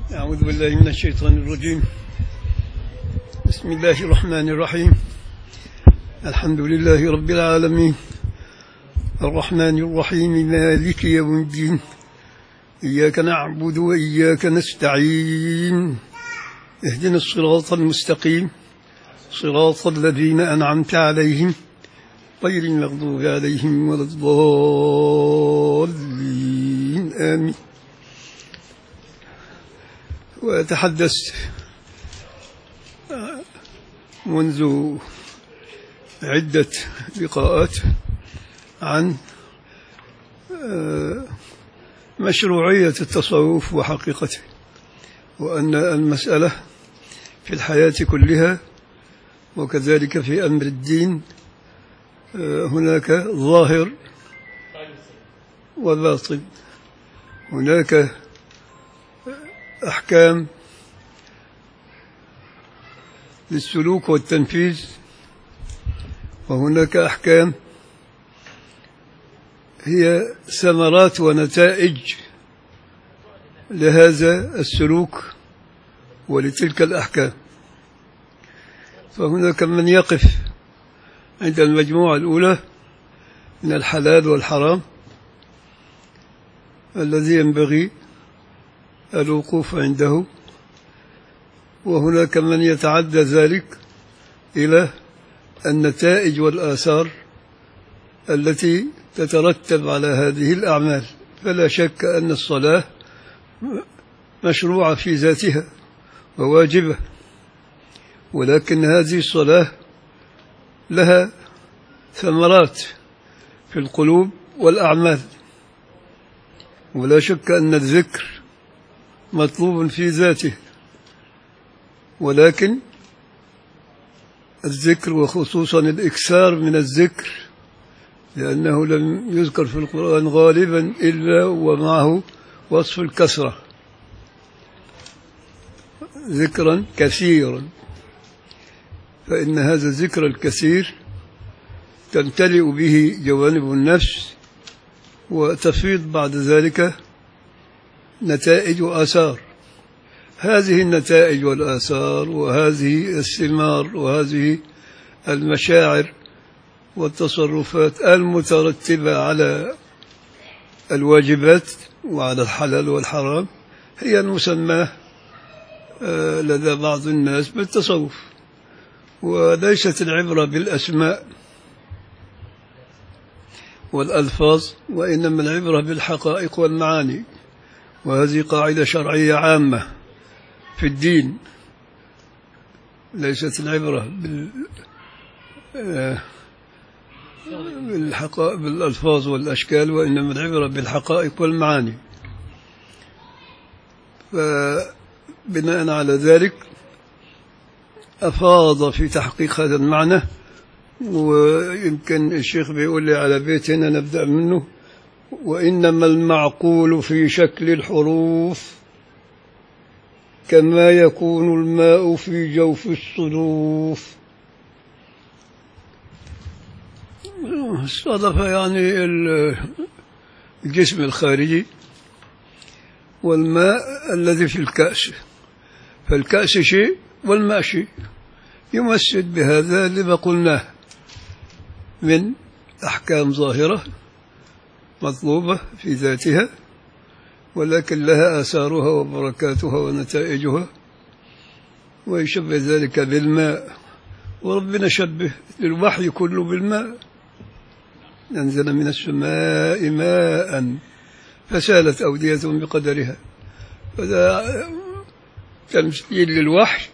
أعوذ بالله من الشيطان الرجيم بسم الله الرحمن الرحيم الحمد لله رب العالمين الرحمن الرحيم مالك يوم الدين إياك نعبد وإياك نستعين اهدنا الصراط المستقيم صراط الذين أنعمت عليهم غير المغضوب عليهم ولا الضالين آمين وأتحدث منذ عدة لقاءات عن مشروعية التصوف وحقيقته وأن المسألة في الحياة كلها وكذلك في أمر الدين هناك ظاهر وباطن هناك أحكام للسلوك والتنفيذ وهناك أحكام هي ثمرات ونتائج لهذا السلوك ولتلك الأحكام فهناك من يقف عند المجموعة الأولى من الحلال والحرام الذي ينبغي الوقوف عنده وهناك من يتعدى ذلك إلى النتائج والآثار التي تترتب على هذه الأعمال فلا شك أن الصلاة مشروعة في ذاتها وواجبة ولكن هذه الصلاة لها ثمرات في القلوب والأعمال ولا شك أن الذكر مطلوب في ذاته ولكن الذكر وخصوصا الإكثار من الذكر لأنه لم يذكر في القرآن غالبا إلا ومعه وصف الكثرة ذكرا كثيرا فإن هذا الذكر الكثير تمتلئ به جوانب النفس وتفيض بعد ذلك نتائج وآثار هذه النتائج والآثار وهذه الثمار وهذه المشاعر والتصرفات المترتبة على الواجبات وعلى الحلال والحرام هي المسمى لدى بعض الناس بالتصوف وليست العبرة بالأسماء والألفاظ وإنما العبرة بالحقائق والمعاني وهذه قاعدة شرعية عامة في الدين ليست العبرة بال بالحقائق بالألفاظ والأشكال وإنما العبرة بالحقائق والمعاني فبناء على ذلك أفاض في تحقيق هذا المعنى ويمكن الشيخ بيقول لي على بيت هنا نبدأ منه وإنما المعقول في شكل الحروف كما يكون الماء في جوف الصدوف صدف يعني الجسم الخارجي والماء الذي في الكأس فالكأس شيء والماء شيء يمثل بهذا لما قلناه من أحكام ظاهرة مطلوبة في ذاتها ولكن لها آثارها وبركاتها ونتائجها ويشبه ذلك بالماء وربنا شبه للوحي كله بالماء أنزل من السماء ماء فسالت أودية بقدرها هذا تمثيل للوحي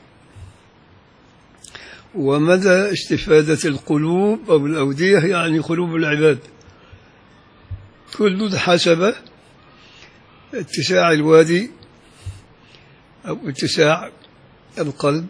ومدى استفادة القلوب أو الأودية يعني قلوب العباد كل حسب اتساع الوادي أو اتساع القلب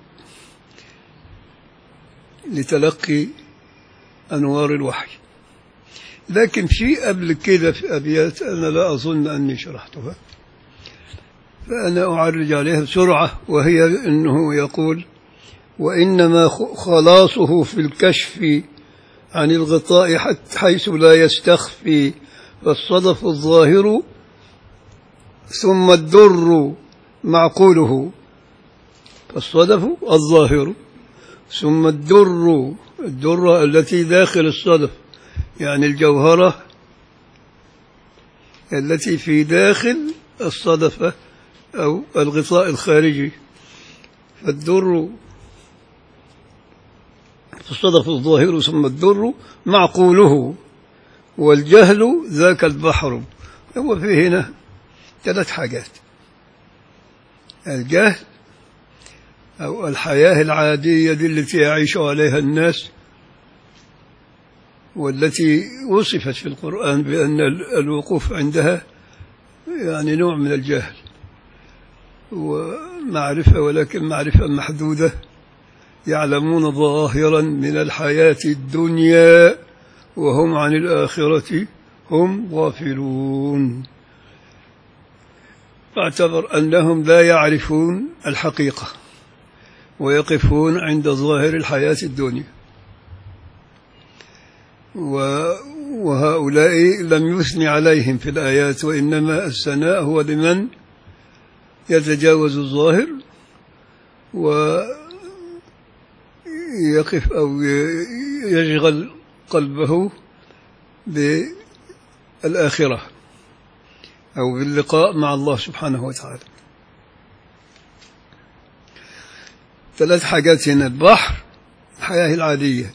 لتلقي أنوار الوحي لكن في قبل كده في أبيات أنا لا أظن أني شرحتها فأنا أعرج عليها بسرعة وهي أنه يقول وإنما خلاصه في الكشف عن الغطاء حيث لا يستخفي فالصدف الظاهر ثم الدر معقوله فالصدف الظاهر ثم الدر الدرة التي داخل الصدف يعني الجوهرة التي في داخل الصدفة أو الغطاء الخارجي فالدر الصدف الظاهر ثم الدر معقوله والجهل ذاك البحر هو في هنا ثلاث حاجات الجهل أو الحياة العادية دي التي يعيش عليها الناس والتي وصفت في القرآن بأن الوقوف عندها يعني نوع من الجهل ومعرفة ولكن معرفة محدودة يعلمون ظاهرا من الحياة الدنيا وهم عن الآخرة هم غافلون اعتبر أنهم لا يعرفون الحقيقة ويقفون عند ظاهر الحياة الدنيا وهؤلاء لم يثني عليهم في الآيات وإنما الثناء هو لمن يتجاوز الظاهر ويقف أو يشغل قلبه بالآخرة أو باللقاء مع الله سبحانه وتعالى ثلاث حاجات هنا البحر الحياة العادية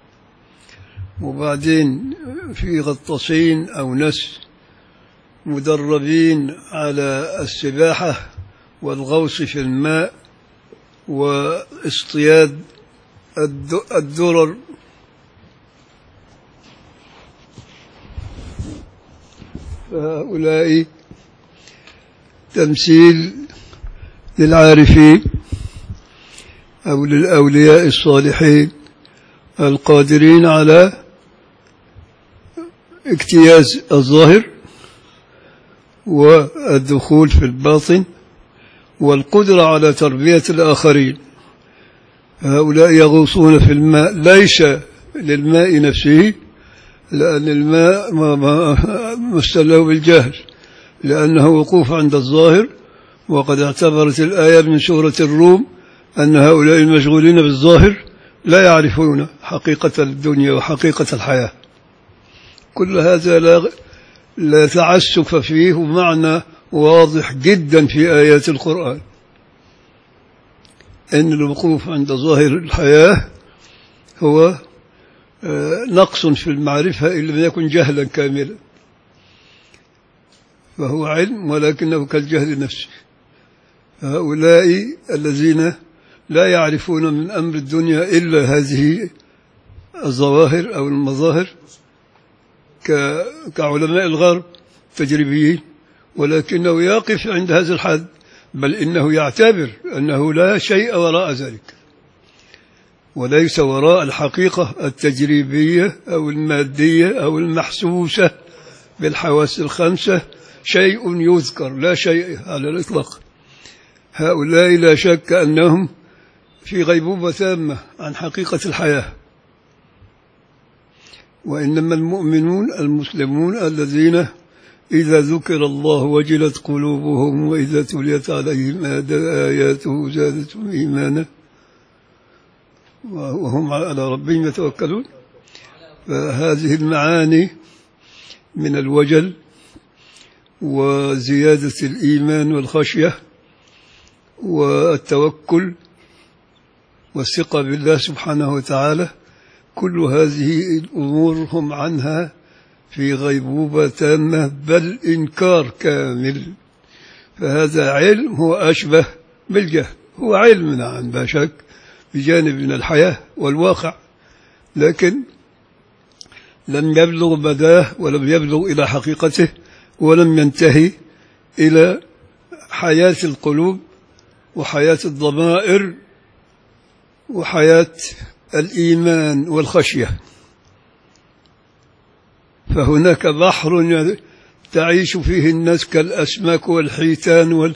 وبعدين في غطاسين أو ناس مدربين على السباحة والغوص في الماء واصطياد الدرر فهؤلاء تمثيل للعارفين أو للأولياء الصالحين القادرين على اجتياز الظاهر والدخول في الباطن والقدرة على تربية الآخرين هؤلاء يغوصون في الماء ليس للماء نفسه لأن الماء مستله بالجهل لأنه وقوف عند الظاهر وقد اعتبرت الآية من سورة الروم أن هؤلاء المشغولين بالظاهر لا يعرفون حقيقة الدنيا وحقيقة الحياة كل هذا لا, لا تعسف فيه معنى واضح جدا في آيات القرآن أن الوقوف عند ظاهر الحياة هو نقص في المعرفة إن لم يكن جهلا كاملا فهو علم ولكنه كالجهل نفسه هؤلاء الذين لا يعرفون من أمر الدنيا إلا هذه الظواهر أو المظاهر كعلماء الغرب تجريبيين ولكنه يقف عند هذا الحد بل إنه يعتبر أنه لا شيء وراء ذلك وليس وراء الحقيقة التجريبية أو المادية أو المحسوسة بالحواس الخمسة شيء يذكر لا شيء على الإطلاق هؤلاء لا شك أنهم في غيبوبة تامة عن حقيقة الحياة وإنما المؤمنون المسلمون الذين إذا ذكر الله وجلت قلوبهم وإذا تليت عليهم آياته زادتهم إيمانا وهم على ربهم يتوكلون فهذه المعاني من الوجل وزيادة الإيمان والخشية والتوكل والثقة بالله سبحانه وتعالى كل هذه الأمور هم عنها في غيبوبة تامة بل إنكار كامل فهذا علم هو أشبه بالجهل هو علم نعم لا شك بجانب من الحياة والواقع لكن لم يبلغ مداه ولم يبلغ إلى حقيقته ولم ينتهي إلى حياة القلوب وحياة الضمائر وحياة الإيمان والخشية فهناك بحر تعيش فيه الناس كالأسماك والحيتان وال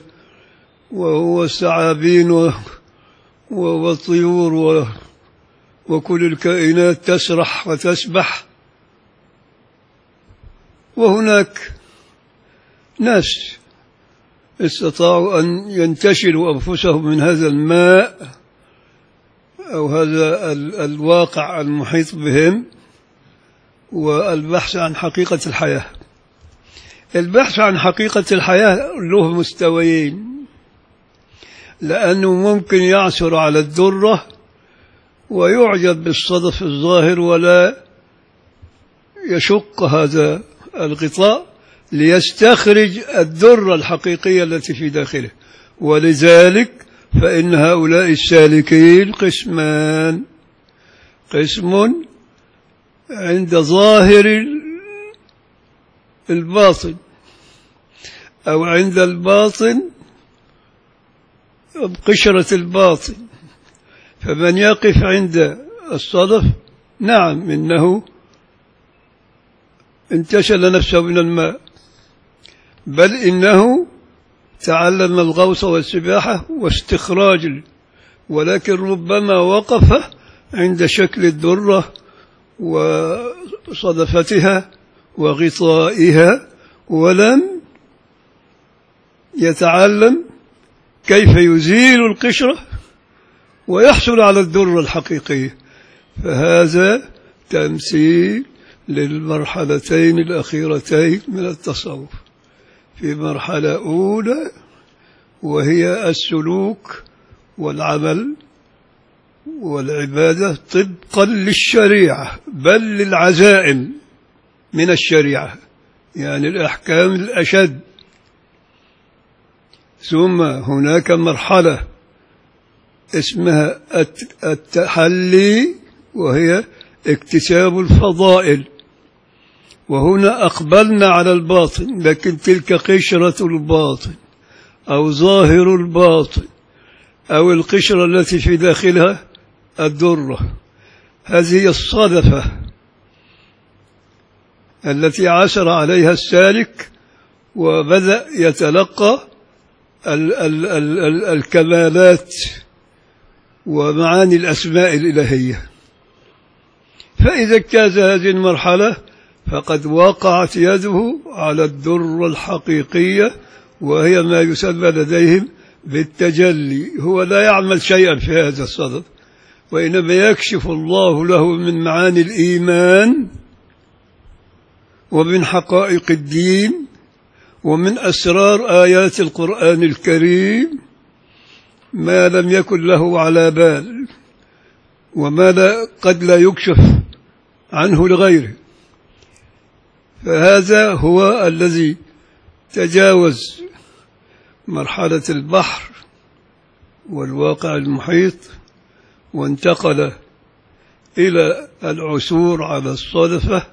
والثعابين والطيور و... وكل الكائنات تسرح وتسبح وهناك ناس استطاعوا أن ينتشلوا أنفسهم من هذا الماء أو هذا ال- الواقع المحيط بهم والبحث عن حقيقة الحياة البحث عن حقيقة الحياة له مستويين لأنه ممكن يعثر على الدرة ويعجب بالصدف الظاهر ولا يشق هذا الغطاء ليستخرج الدرة الحقيقية التي في داخله ولذلك فإن هؤلاء السالكين قسمان قسم عند ظاهر الباطن أو عند الباطن قشرة الباطن فمن يقف عند الصدف نعم إنه انتشل نفسه من الماء بل إنه تعلم الغوص والسباحة واستخراج ال- ولكن ربما وقف عند شكل الدرة وصدفتها وغطائها ولم يتعلم كيف يزيل القشرة ويحصل على الدرة الحقيقية فهذا تمثيل للمرحلتين الأخيرتين من التصوف في مرحلة أولى وهي السلوك والعمل والعبادة طبقا للشريعة بل للعزائم من الشريعة يعني الأحكام الأشد ثم هناك مرحلة اسمها الت- التحلي وهي اكتساب الفضائل وهنا أقبلنا على الباطن لكن تلك قشرة الباطن أو ظاهر الباطن أو القشرة التي في داخلها الدرة هذه هي الصدفة التي عثر عليها السالك وبدأ يتلقى ال ال ال ال الكمالات ومعاني الأسماء الإلهية فإذا اجتاز هذه المرحلة فقد وقعت يده على الدر الحقيقية وهي ما يسمى لديهم بالتجلي هو لا يعمل شيئا في هذا الصدد وإنما يكشف الله له من معاني الإيمان ومن حقائق الدين ومن أسرار آيات القرآن الكريم ما لم يكن له على بال وما لا قد لا يكشف عنه لغيره فهذا هو الذي تجاوز مرحلة البحر والواقع المحيط وانتقل إلى العثور على الصدفة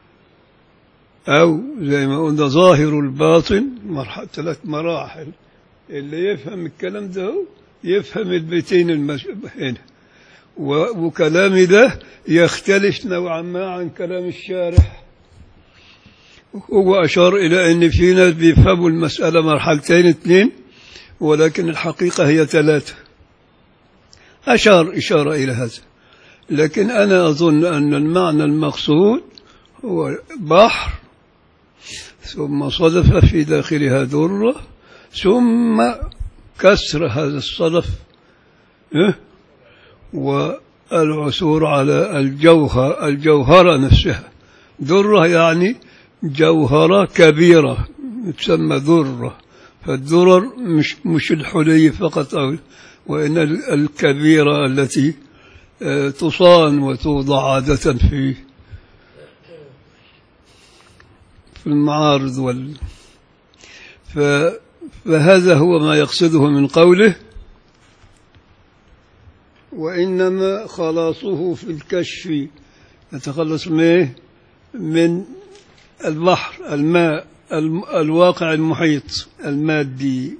أو زي ما قلنا ظاهر الباطن مرحلة ثلاث مراحل اللي يفهم الكلام ده هو يفهم البيتين المش... هنا و... وكلامي ده يختلف نوعا ما عن كلام الشارح هو أشار إلى أن في ناس بيفهموا المسألة مرحلتين اثنين ولكن الحقيقة هي ثلاثة أشار إشارة إلى هذا لكن أنا أظن أن المعنى المقصود هو بحر ثم صدف في داخلها ذرة ثم كسر هذا الصدف إيه؟ والعثور على الجوهر الجوهرة نفسها ذرة يعني جوهرة كبيرة تسمى ذرة فالذرر مش مش الحلي فقط أو وإن ال- الكبيرة التي آه، تصان وتوضع عادة في في المعارض وال ف فهذا هو ما يقصده من قوله وإنما خلاصه في الكشف يتخلص من إيه؟ من البحر الماء الم- الواقع المحيط المادي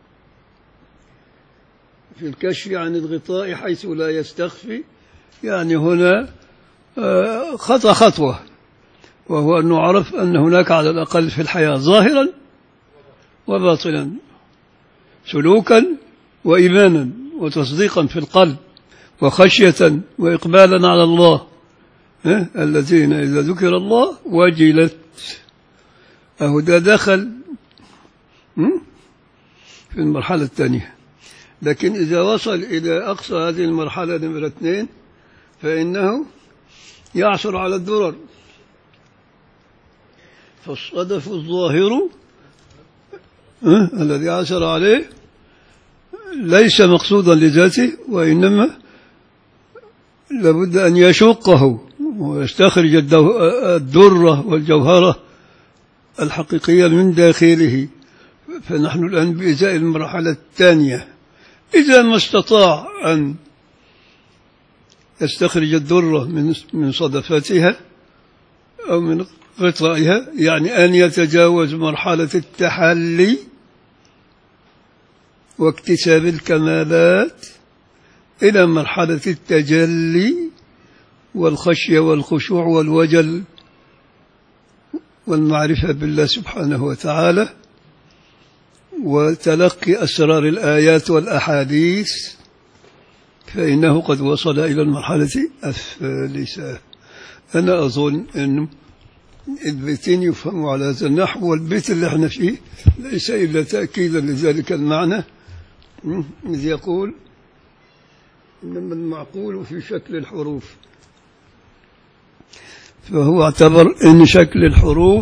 في الكشف عن الغطاء حيث لا يستخفي يعني هنا آه، خطأ خطوة وهو أن نعرف أن هناك على الأقل في الحياة ظاهرا وباطنا سلوكا وإيمانا وتصديقا في القلب وخشية وإقبالا على الله ها؟ الذين إذا ذكر الله وجلت أهو ده دخل م? في المرحلة الثانية لكن إذا وصل إلى أقصى هذه المرحلة نمرة اثنين فإنه يعثر على الدرر فالصدف الظاهر أه؟ الذي عثر عليه ليس مقصودا لذاته وإنما لابد أن يشقه ويستخرج الدو- الدرة والجوهرة الحقيقية من داخله فنحن الآن بإزاء المرحلة الثانية إذا ما استطاع أن يستخرج الدرة من من صدفتها أو من غطائها يعني أن يتجاوز مرحلة التحلي واكتساب الكمالات إلى مرحلة التجلي والخشية والخشوع والوجل والمعرفة بالله سبحانه وتعالى وتلقي أسرار الآيات والأحاديث فإنه قد وصل إلى المرحلة الثالثة أنا أظن أن البيتين يفهموا على هذا النحو والبيت اللي احنا فيه ليس إلا تأكيدا لذلك المعنى م? إذ يقول إنما المعقول في شكل الحروف فهو اعتبر أن شكل الحروف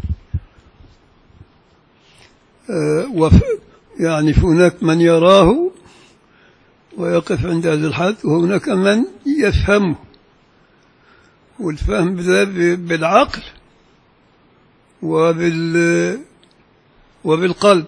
آه، وف يعني هناك من يراه ويقف عند هذا الحد وهناك من يفهمه والفهم ده ب- بالعقل وبال وبالقلب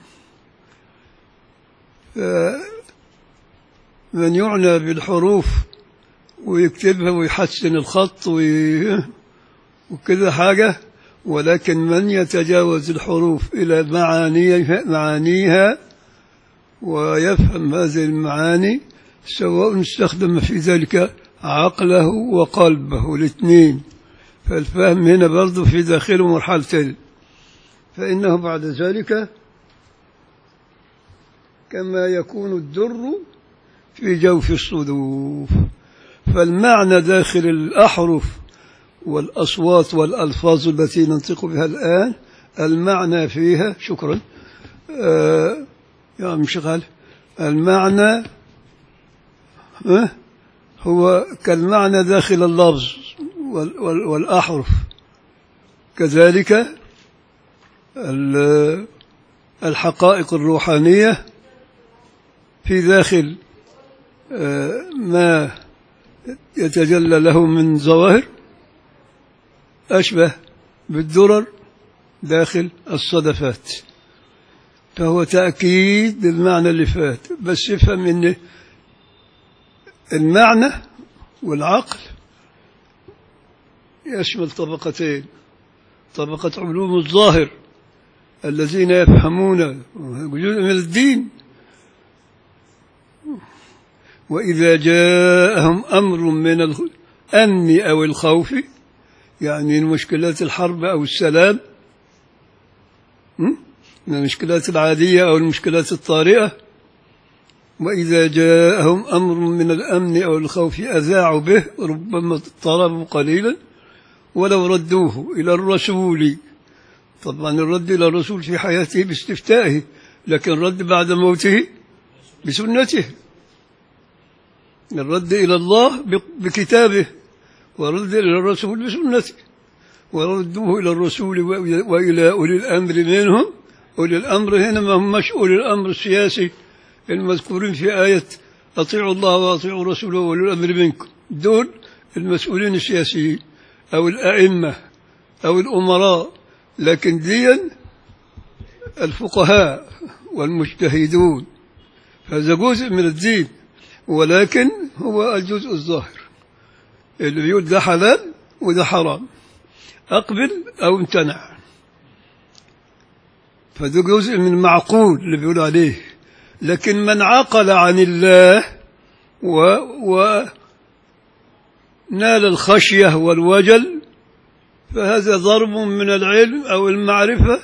ف- من يعنى بالحروف ويكتبها ويحسن الخط وي... وكذا حاجة ولكن من يتجاوز الحروف إلى معانيها, معانيها ويفهم هذه المعاني سواء استخدم في ذلك عقله وقلبه الاثنين فالفهم هنا برضه في داخله مرحلتين فإنه بعد ذلك كما يكون الدر في جوف الصدوف فالمعنى داخل الأحرف والأصوات والألفاظ التي ننطق بها الآن المعنى فيها شكرا آه يا مشغل المعنى آه هو كالمعنى داخل اللفظ وال- وال- والأحرف كذلك ال- الحقائق الروحانية في داخل آه، ما يتجلى له من ظواهر أشبه بالدرر داخل الصدفات فهو تأكيد للمعنى اللي فات بس افهم ان المعنى والعقل يشمل طبقتين طبقة علوم الظاهر الذين يفهمون جزء من الدين وإذا جاءهم أمر من الأمن أو الخوف يعني من مشكلات الحرب أو السلام م? من المشكلات العادية أو المشكلات الطارئة وإذا جاءهم أمر من الأمن أو الخوف أذاعوا به ربما اضطربوا قليلا ولو ردوه إلى الرسول طبعا الرد إلى الرسول في حياته باستفتائه لكن الرد بعد موته بسنته الرد إلى الله بكتابه ورد إلى الرسول بسنته وردوه إلى الرسول وإلى أولي الأمر منهم أولي الأمر هنا ما همش أولي الأمر السياسي المذكورين في آية أطيعوا الله وأطيعوا رسوله وأولي الأمر منكم دول المسؤولين السياسيين أو الأئمة أو الأمراء لكن ديا الفقهاء والمجتهدون هذا جزء من الدين ولكن هو الجزء الظاهر اللي بيقول ده حلال وده حرام أقبل أو امتنع فده جزء من المعقول اللي بيقول عليه لكن من عقل عن الله و, و نال الخشية والوجل فهذا ضرب من العلم أو المعرفة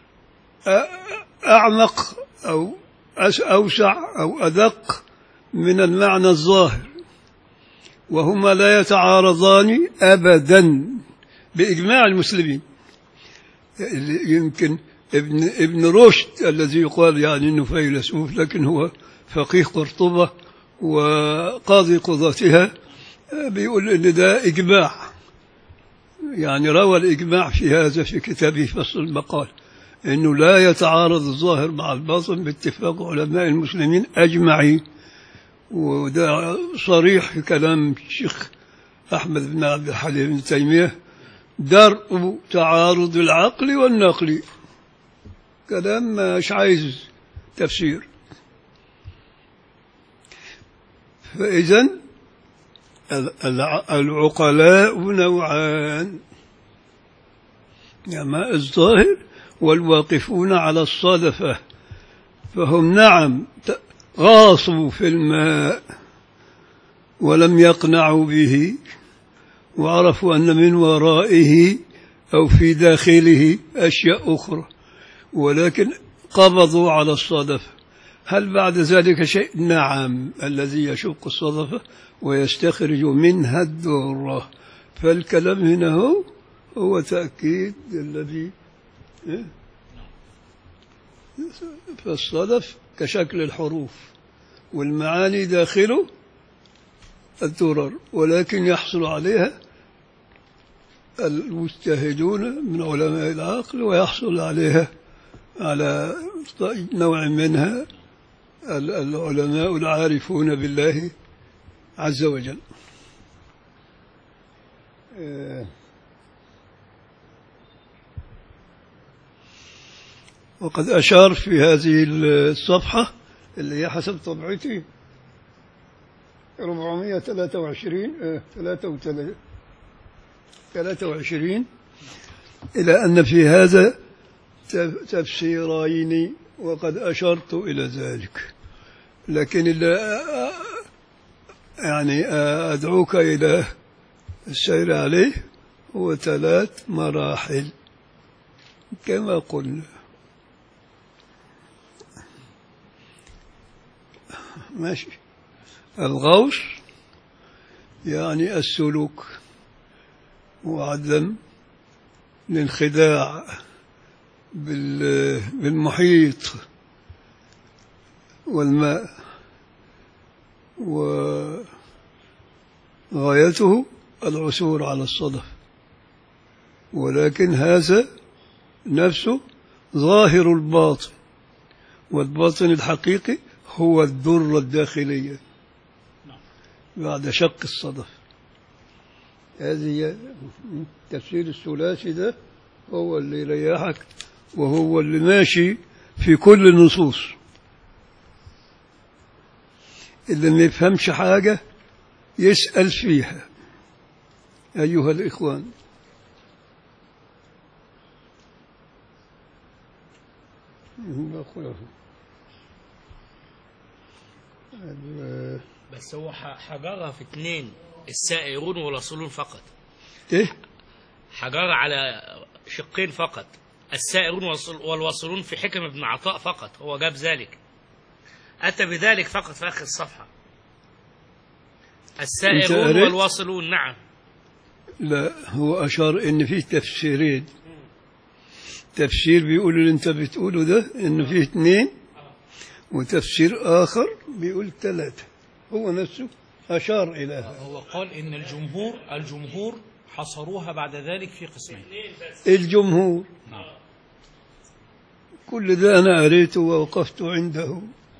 أعمق أو أوسع أو أدق من المعنى الظاهر وهما لا يتعارضان أبدا بإجماع المسلمين يمكن ابن ابن رشد الذي يقال يعني انه فيلسوف لكن هو فقيه قرطبة وقاضي قضاتها بيقول ان ده اجماع يعني روى الاجماع في هذا في كتابه فصل المقال انه لا يتعارض الظاهر مع الباطن باتفاق علماء المسلمين اجمعين وده صريح في كلام الشيخ احمد بن عبد الحليم بن تيميه درء تعارض العقل والنقل كلام مش عايز تفسير فإذا العقلاء نوعان نعماء الظاهر والواقفون على الصدفة فهم نعم غاصوا في الماء ولم يقنعوا به وعرفوا أن من ورائه أو في داخله أشياء أخرى ولكن قبضوا على الصدفة هل بعد ذلك شيء نعم الذي يشق الصدفة ويستخرج منها الذرة فالكلام هنا هو هو تأكيد الذي إيه؟ فالصدف كشكل الحروف والمعاني داخله الدرر ولكن يحصل عليها المجتهدون من علماء العقل ويحصل عليها على نوع منها العلماء العارفون بالله عز وجل وقد أشار في هذه الصفحة اللي هي حسب طبعتي 423 23 إلى أن في هذا تفسيرين وقد أشرت إلى ذلك لكن اللي يعني أدعوك إلى السير عليه هو ثلاث مراحل كما قلنا ماشي الغوص يعني السلوك وعدم الانخداع بالمحيط والماء وغايته العثور على الصدف ولكن هذا نفسه ظاهر الباطن والباطن الحقيقي هو الذرة الداخلية بعد شق الصدف هذه تفسير الثلاثي ده هو اللي يريحك وهو اللي ماشي في كل النصوص اللي ما يفهمش حاجة يسأل فيها أيها الإخوان بس هو حجرها في اثنين السائرون والواصلون فقط إيه حجرها على شقين فقط السائرون والواصلون في حكم ابن عطاء فقط هو جاب ذلك أتى بذلك فقط في آخر الصفحة السائرون والواصلون نعم لا هو أشار إن فيه تفسيرين تفسير بيقول اللي أنت بتقوله ده إنه فيه اثنين وتفسير آخر بيقول ثلاثة هو نفسه أشار إلى هذا هو قال إن الجمهور الجمهور حصروها بعد ذلك في قسمين الجمهور نعم كل ده أنا قريته ووقفت عنده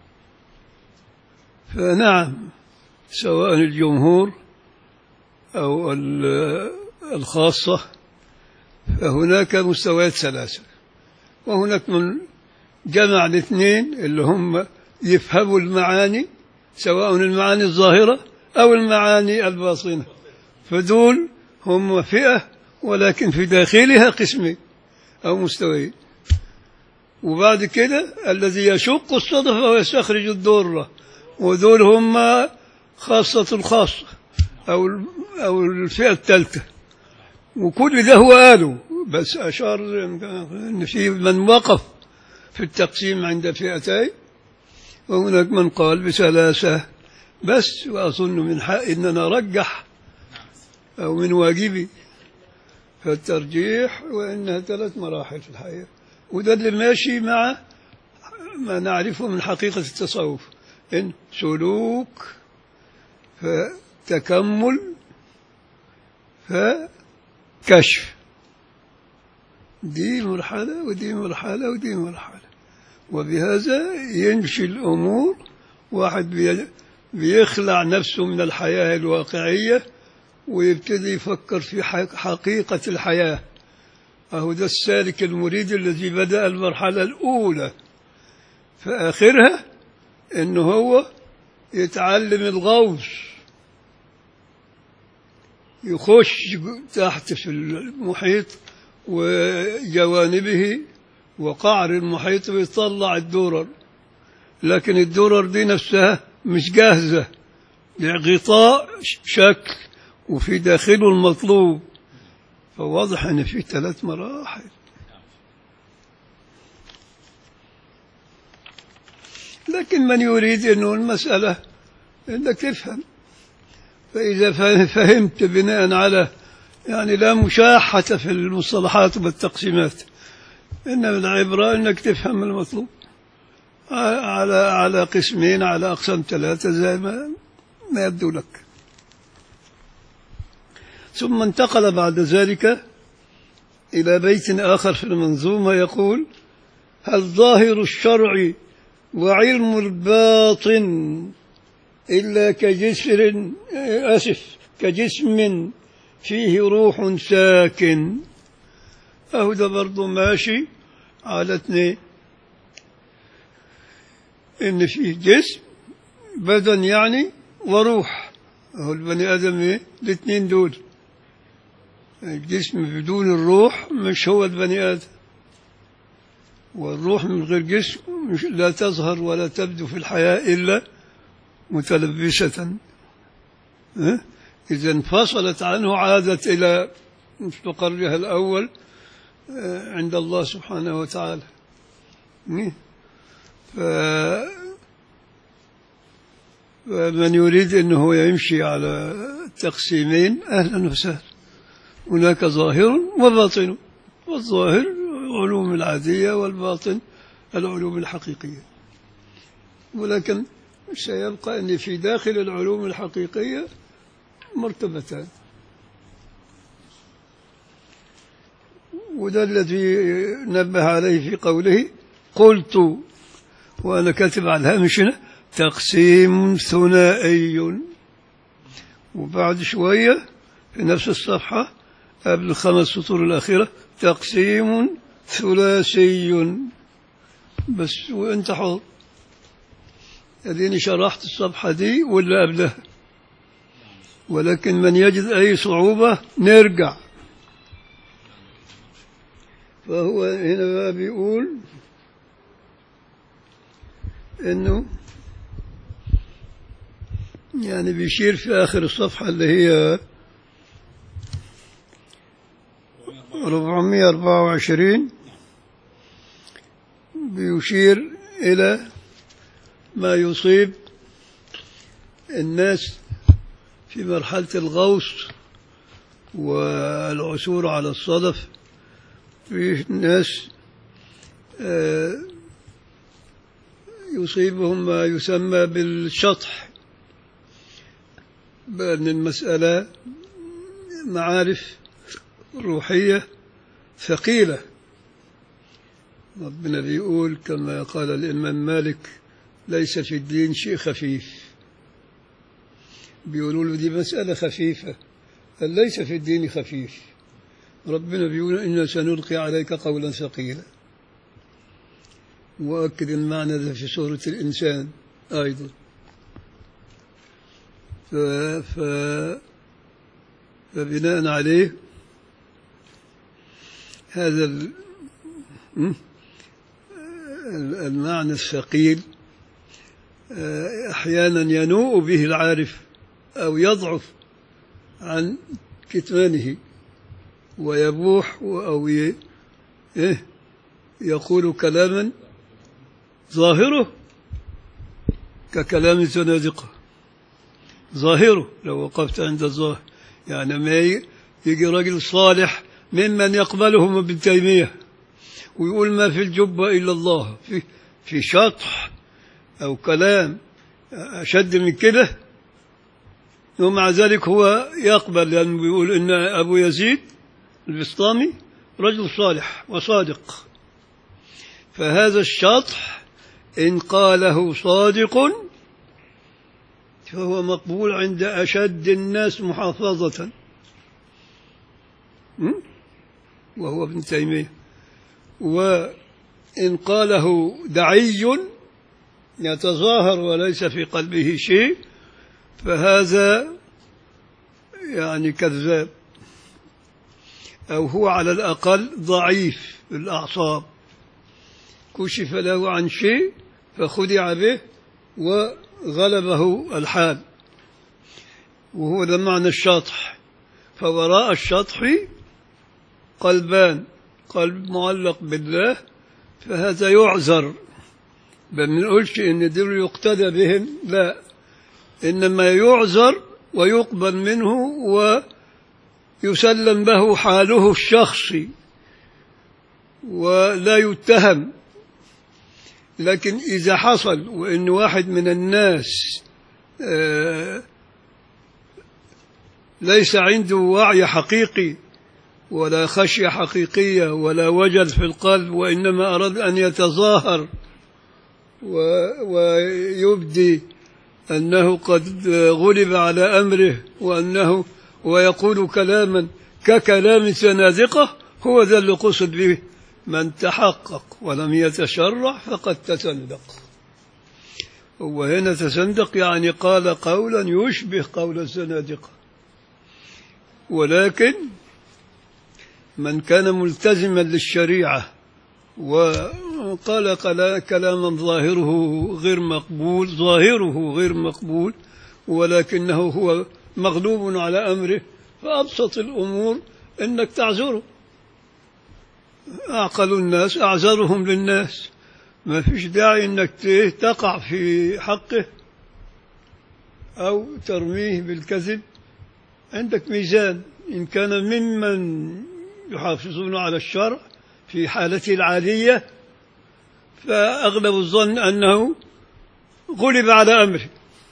فنعم سواء الجمهور أو الخاصة فهناك مستويات ثلاثة وهناك من جمع الاثنين اللي هم يفهموا المعاني سواء المعاني الظاهرة أو المعاني الباطنة فدول هم فئة ولكن في داخلها قسمين أو مستويين وبعد كده الذي يشق الصدفة ويستخرج الذرة ودول هم خاصة الخاصة أو أو الفئة الثالثة وكل ده هو قاله بس أشار إن في من وقف في التقسيم عند فئتين وهناك من قال بثلاثة بس وأظن من حق إن أنا أرجح أو من واجبي فالترجيح وإنها ثلاث مراحل في الحياة وده اللي ماشي مع ما نعرفه من حقيقة التصوف إن سلوك فتكمل فكشف دي مرحلة ودي مرحلة ودي مرحلة وبهذا يمشي الأمور واحد بي- بيخلع نفسه من الحياة الواقعية ويبتدي يفكر في حق- حقيقة الحياة أهو ده السالك المريد الذي بدأ المرحلة الأولى فآخرها إنه هو يتعلم الغوص يخش تحت في المحيط وجوانبه وقعر المحيط ويطلع الدرر لكن الدرر دي نفسها مش جاهزة غطاء شكل وفي داخله المطلوب فواضح ان في ثلاث مراحل لكن من يريد انه المسألة انك تفهم فإذا فه- فهمت بناء على يعني لا مشاحة في المصطلحات والتقسيمات إنما العبرة أنك تفهم المطلوب على على قسمين على أقسام ثلاثة زي ما ما يبدو لك ثم انتقل بعد ذلك إلى بيت آخر في المنظومة يقول هل ظاهر الشرع وعلم الباطن إلا كجسر أسف كجسم فيه روح ساكن أهو ده برضه ماشي على اثنين إن فيه جسم بدن يعني وروح أهو البني آدم إيه؟ الاثنين دول الجسم بدون الروح مش هو البني آدم والروح من غير جسم مش لا تظهر ولا تبدو في الحياة إلا متلبسة ها؟ إذا انفصلت عنه عادت إلى مستقرها الأول آه، عند الله سبحانه وتعالى م? ف... فمن يريد أنه يمشي على تقسيمين أهلا وسهلا هناك ظاهر وباطن والظاهر العلوم العادية والباطن العلوم الحقيقية ولكن سيبقى أن في داخل العلوم الحقيقية مرتبتان وده الذي نبه عليه في قوله قلت وأنا كاتب على الهامش هنا تقسيم ثنائي وبعد شوية في نفس الصفحة قبل الخمس سطور الأخيرة تقسيم ثلاثي بس وانت حر اديني شرحت الصفحة دي ولا قبلها ولكن من يجد أي صعوبة نرجع فهو هنا بقى بيقول انه يعني بيشير في آخر الصفحة اللي هي 424 بيشير إلى ما يصيب الناس في مرحلة الغوص والعثور على الصدف في ناس آه، يصيبهم ما يسمى بالشطح بأن المسألة معارف روحية ثقيلة ربنا بيقول كما قال الإمام مالك ليس في الدين شيء خفيف بيقولوا له دي مسألة خفيفة قال ليس في الدين خفيف ربنا بيقول إنا سنلقي عليك قولا ثقيلا وأكد المعنى ده في سورة الإنسان أيضا ف... ف... فبناء عليه هذا ال... م? ال- المعنى الثقيل آه، أحيانا ينوء به العارف أو يضعف عن كتمانه ويبوح أو ي... إيه يقول كلاما ظاهره ككلام الزنادقة ظاهره لو وقفت عند الظاهر يعني ما ي- يجي رجل صالح ممن يقبلهم ابن تيمية ويقول ما في الجبة إلا الله في في شطح أو كلام أشد من كده ومع ذلك هو يقبل لأنه بيقول إن أبو يزيد البسطامي رجل صالح وصادق فهذا الشطح إن قاله صادق فهو مقبول عند أشد الناس محافظة م? وهو ابن تيمية وإن قاله دعي يتظاهر وليس في قلبه شيء فهذا يعني كذاب أو هو على الأقل ضعيف الأعصاب كشف له عن شيء فخدع به وغلبه الحال وهو ده معنى الشطح فوراء الشطح قلبان قلب معلق بالله فهذا يعذر ما بنقولش ان دول يقتدى بهم لا انما يعذر ويقبل منه ويسلم له حاله الشخصي ولا يتهم لكن إذا حصل وإن واحد من الناس آه، ليس عنده وعي حقيقي ولا خشية حقيقية ولا وجل في القلب وإنما أراد أن يتظاهر و- ويبدي أنه قد غلب على أمره وأنه ويقول كلاما ككلام الزنادقة هو ذا اللي قصد به من تحقق ولم يتشرع فقد تسندق وهنا تسندق يعني قال قولا يشبه قول الزنادقة ولكن من كان ملتزما للشريعة وقال قلا- كلاما ظاهره غير مقبول ظاهره غير مقبول ولكنه هو مغلوب على أمره فأبسط الأمور أنك تعذره أعقل الناس أعذرهم للناس ما فيش داعي أنك ت- تقع في حقه أو ترميه بالكذب عندك ميزان إن كان ممن يحافظون على الشرع في حالته العادية فأغلب الظن أنه غلب على أمره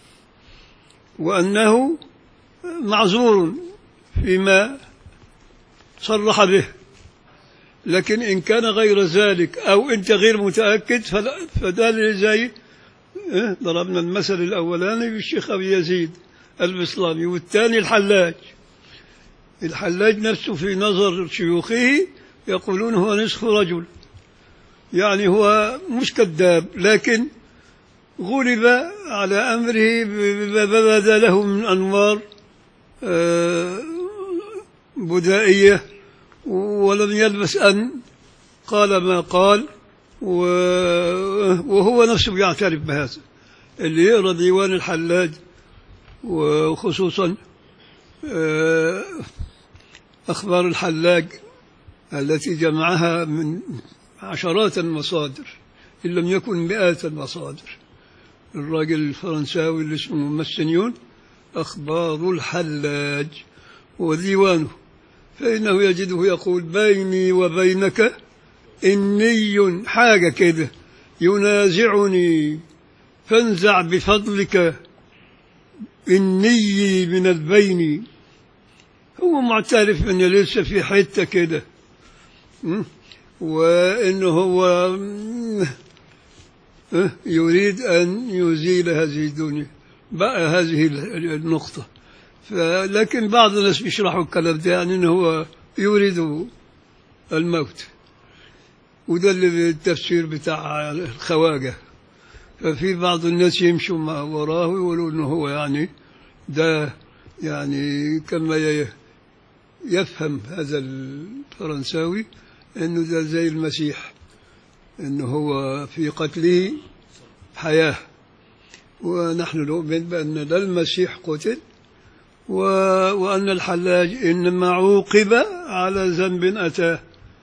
وأنه معذور فيما صرح به لكن إن كان غير ذلك أو أنت غير متأكد فلا- فده اللي زي إيه، ضربنا المثل الأولاني بالشيخ أبي يزيد البسلامي والثاني الحلاج الحلاج نفسه في نظر شيوخه يقولون هو نصف رجل يعني هو مش كذاب لكن غلب على أمره بما بدا له من أنوار آه، بدائية ولم يلبس أن قال ما قال و- وهو نفسه يعترف بهذا اللي يقرأ ديوان الحلاج وخصوصا آه، أخبار الحلاج التي جمعها من عشرات المصادر إن لم يكن مئات المصادر الراجل الفرنساوي اللي اسمه مسنيون أخبار الحلاج وديوانه فإنه يجده يقول بيني وبينك إني حاجة كده ينازعني فانزع بفضلك إني من البين هو معترف أن لسه في حتة كده م? وأنه هو م- اه يريد أن يزيل هذه الدنيا بقى هذه ال- النقطة ف- لكن بعض الناس بيشرحوا الكلام ده يعني أنه هو يريد الموت وده اللي التفسير بتاع الخواجة ففي بعض الناس يمشوا مع وراه ويقولوا انه هو يعني ده يعني كما ي- يفهم هذا الفرنساوي انه ده زي المسيح انه هو في قتله حياة ونحن نؤمن بأن لا المسيح قتل و... وأن الحلاج إنما عوقب على ذنب أتاه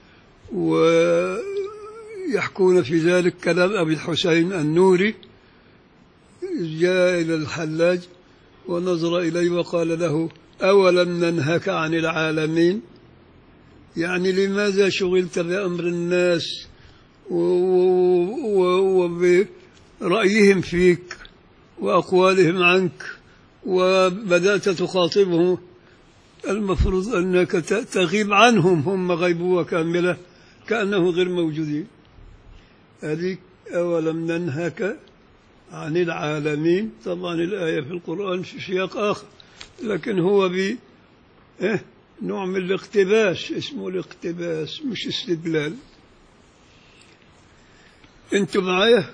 ويحكون في ذلك كلام أبي الحسين النوري جاء إلى الحلاج ونظر إليه وقال له أولم ننهك عن العالمين يعني لماذا شغلت بأمر الناس و- و- وبرأيهم فيك وأقوالهم عنك وبدأت تخاطبهم المفروض أنك ت- تغيب عنهم هم غيبوبة كاملة كأنهم غير موجودين هذيك أولم ننهك عن العالمين طبعا الآية في القرآن في سياق آخر لكن هو ب إيه؟ نوع من الاقتباس اسمه الاقتباس مش استدلال انتوا معايا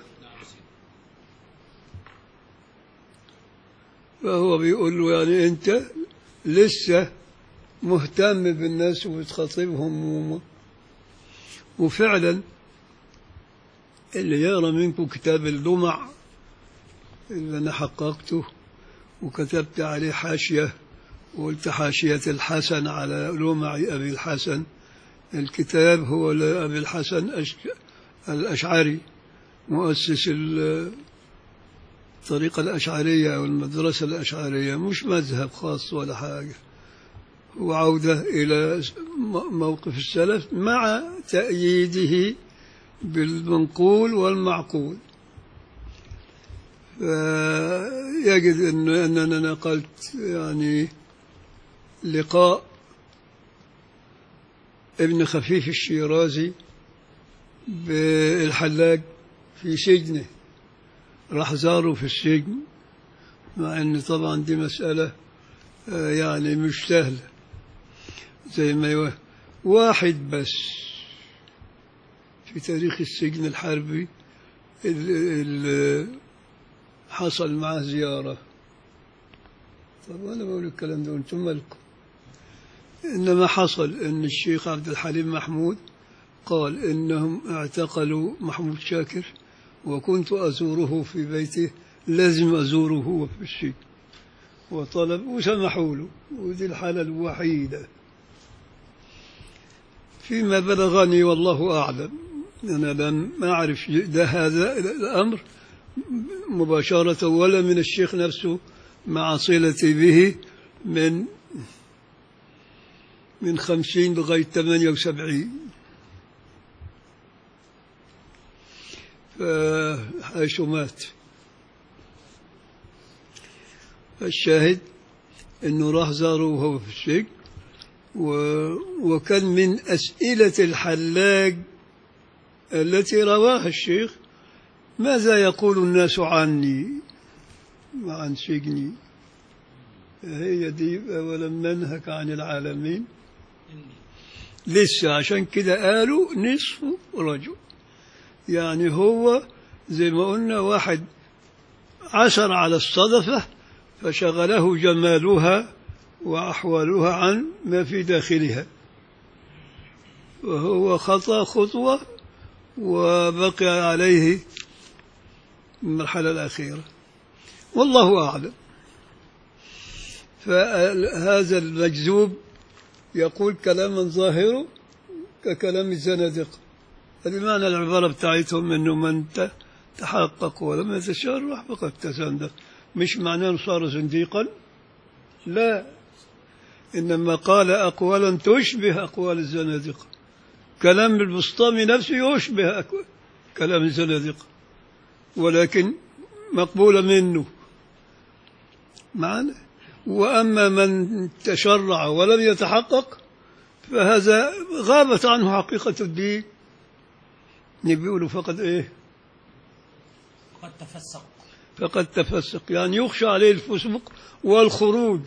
فهو بيقول له يعني انت لسه مهتم بالناس وبتخاطبهم وم- وفعلا اللي يقرا منكم كتاب اللمع اللي انا حققته وكتبت عليه حاشيه وقلت حاشيه الحسن على لمع ابي الحسن الكتاب هو لأبي الحسن أش- الأشعري مؤسس ال- الطريقة الأشعرية أو المدرسة الأشعرية مش مذهب خاص ولا حاجة هو عودة إلى م- موقف السلف مع تأييده بالمنقول والمعقول يجد أن أننا نقلت يعني لقاء ابن خفيف الشيرازي بالحلاج في سجنه راح زاره في السجن مع ان طبعا دي مسألة آه، يعني مش سهلة زي ما يو- واحد بس في تاريخ السجن الحربي اللي حصل معه زيارة طب أنا بقول الكلام ده وأنتم مالكم إنما حصل أن الشيخ عبد الحليم محمود قال إنهم اعتقلوا محمود شاكر وكنت أزوره في بيته لازم أزوره هو في السجن وطلب وسمحوا له ودي الحالة الوحيدة فيما بلغني والله أعلم أنا لم أعرف ده هذا الأمر مباشرة ولا من الشيخ نفسه مع صلتي به من من خمسين لغاية ثمانية وسبعين حيث مات الشاهد انه راح زاره وهو في السجن و... وكان من اسئله الحلاج التي رواها الشيخ ماذا يقول الناس عني وعن سجني هي دي ولم ننهك عن العالمين لسه عشان كده قالوا نصف رجل يعني هو زي ما قلنا واحد عثر على الصدفة فشغله جمالها وأحوالها عن ما في داخلها وهو خطى خطوة وبقي عليه المرحلة الأخيرة والله أعلم فهذا المجذوب يقول كلاما ظاهره ككلام الزنادقة هذه معنى العبارة بتاعتهم أنه من ت- تحقق ولم يتشرح فقد تزندق مش معناه أنه صار زنديقا لا إنما قال أقوالا تشبه أقوال الزنادقة كلام البسطامي نفسه يشبه أك- كلام الزنادقة ولكن مقبولة منه معنا وأما من تشرع ولم يتحقق فهذا غابت عنه حقيقة الدين بيقولوا فقد إيه قد تفسق فقد تفسق يعني يخشى عليه الفسق والخروج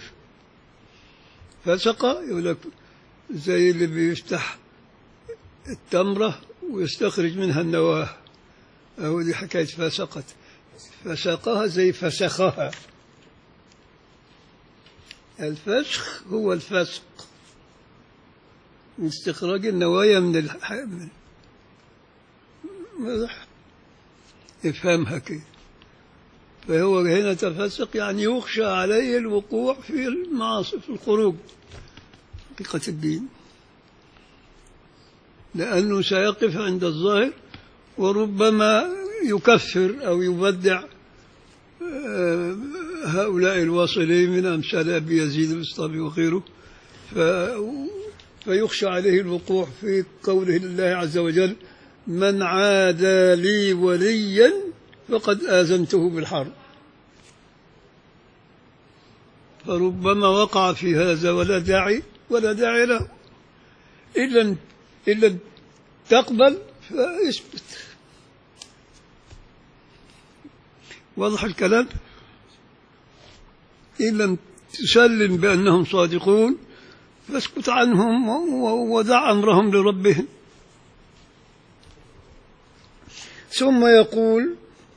فسق يقول لك زي اللي بيفتح التمرة ويستخرج منها النواة أو دي حكاية فسقت فسقها زي فسخها الفسخ هو الفسق استخراج النوايا من الح... من واضح؟ افهمها كده فهو هنا تفسق يعني يخشى عليه الوقوع في المعاصي في الخروج حقيقة الدين لأنه سيقف عند الظاهر وربما يكفر أو يبدع آه، هؤلاء الواصلين من أمثال أبي يزيد البسطامي وغيره ف... فيخشى عليه الوقوع في قوله الله عز وجل من عادى لي وليا فقد آذنته بالحرب فربما وقع في هذا ولا داعي ولا داعي له إلا إلا تقبل فاثبت واضح الكلام إن لم تسلم بأنهم صادقون فاسكت عنهم و- ودع أمرهم لربهم ثم يقول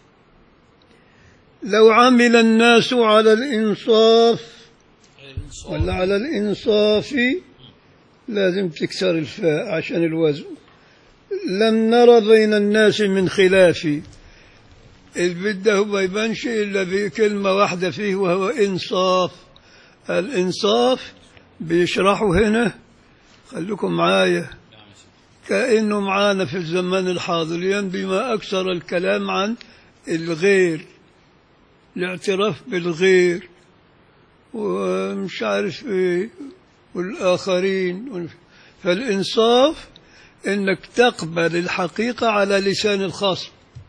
لو عمل الناس على الإنصاف ولا على الإنصاف لازم تكسر الفاء عشان الوزن لم نرى بين الناس من خلاف البدة ما يبانش إلا بكلمة واحدة فيه وهو إنصاف الإنصاف بيشرحوا هنا خليكم معايا كأنه معانا في الزمان الحاضر ينبي ما أكثر الكلام عن الغير الاعتراف بالغير ومش عارف ايه والآخرين فالإنصاف إنك تقبل الحقيقة على لسان الخصم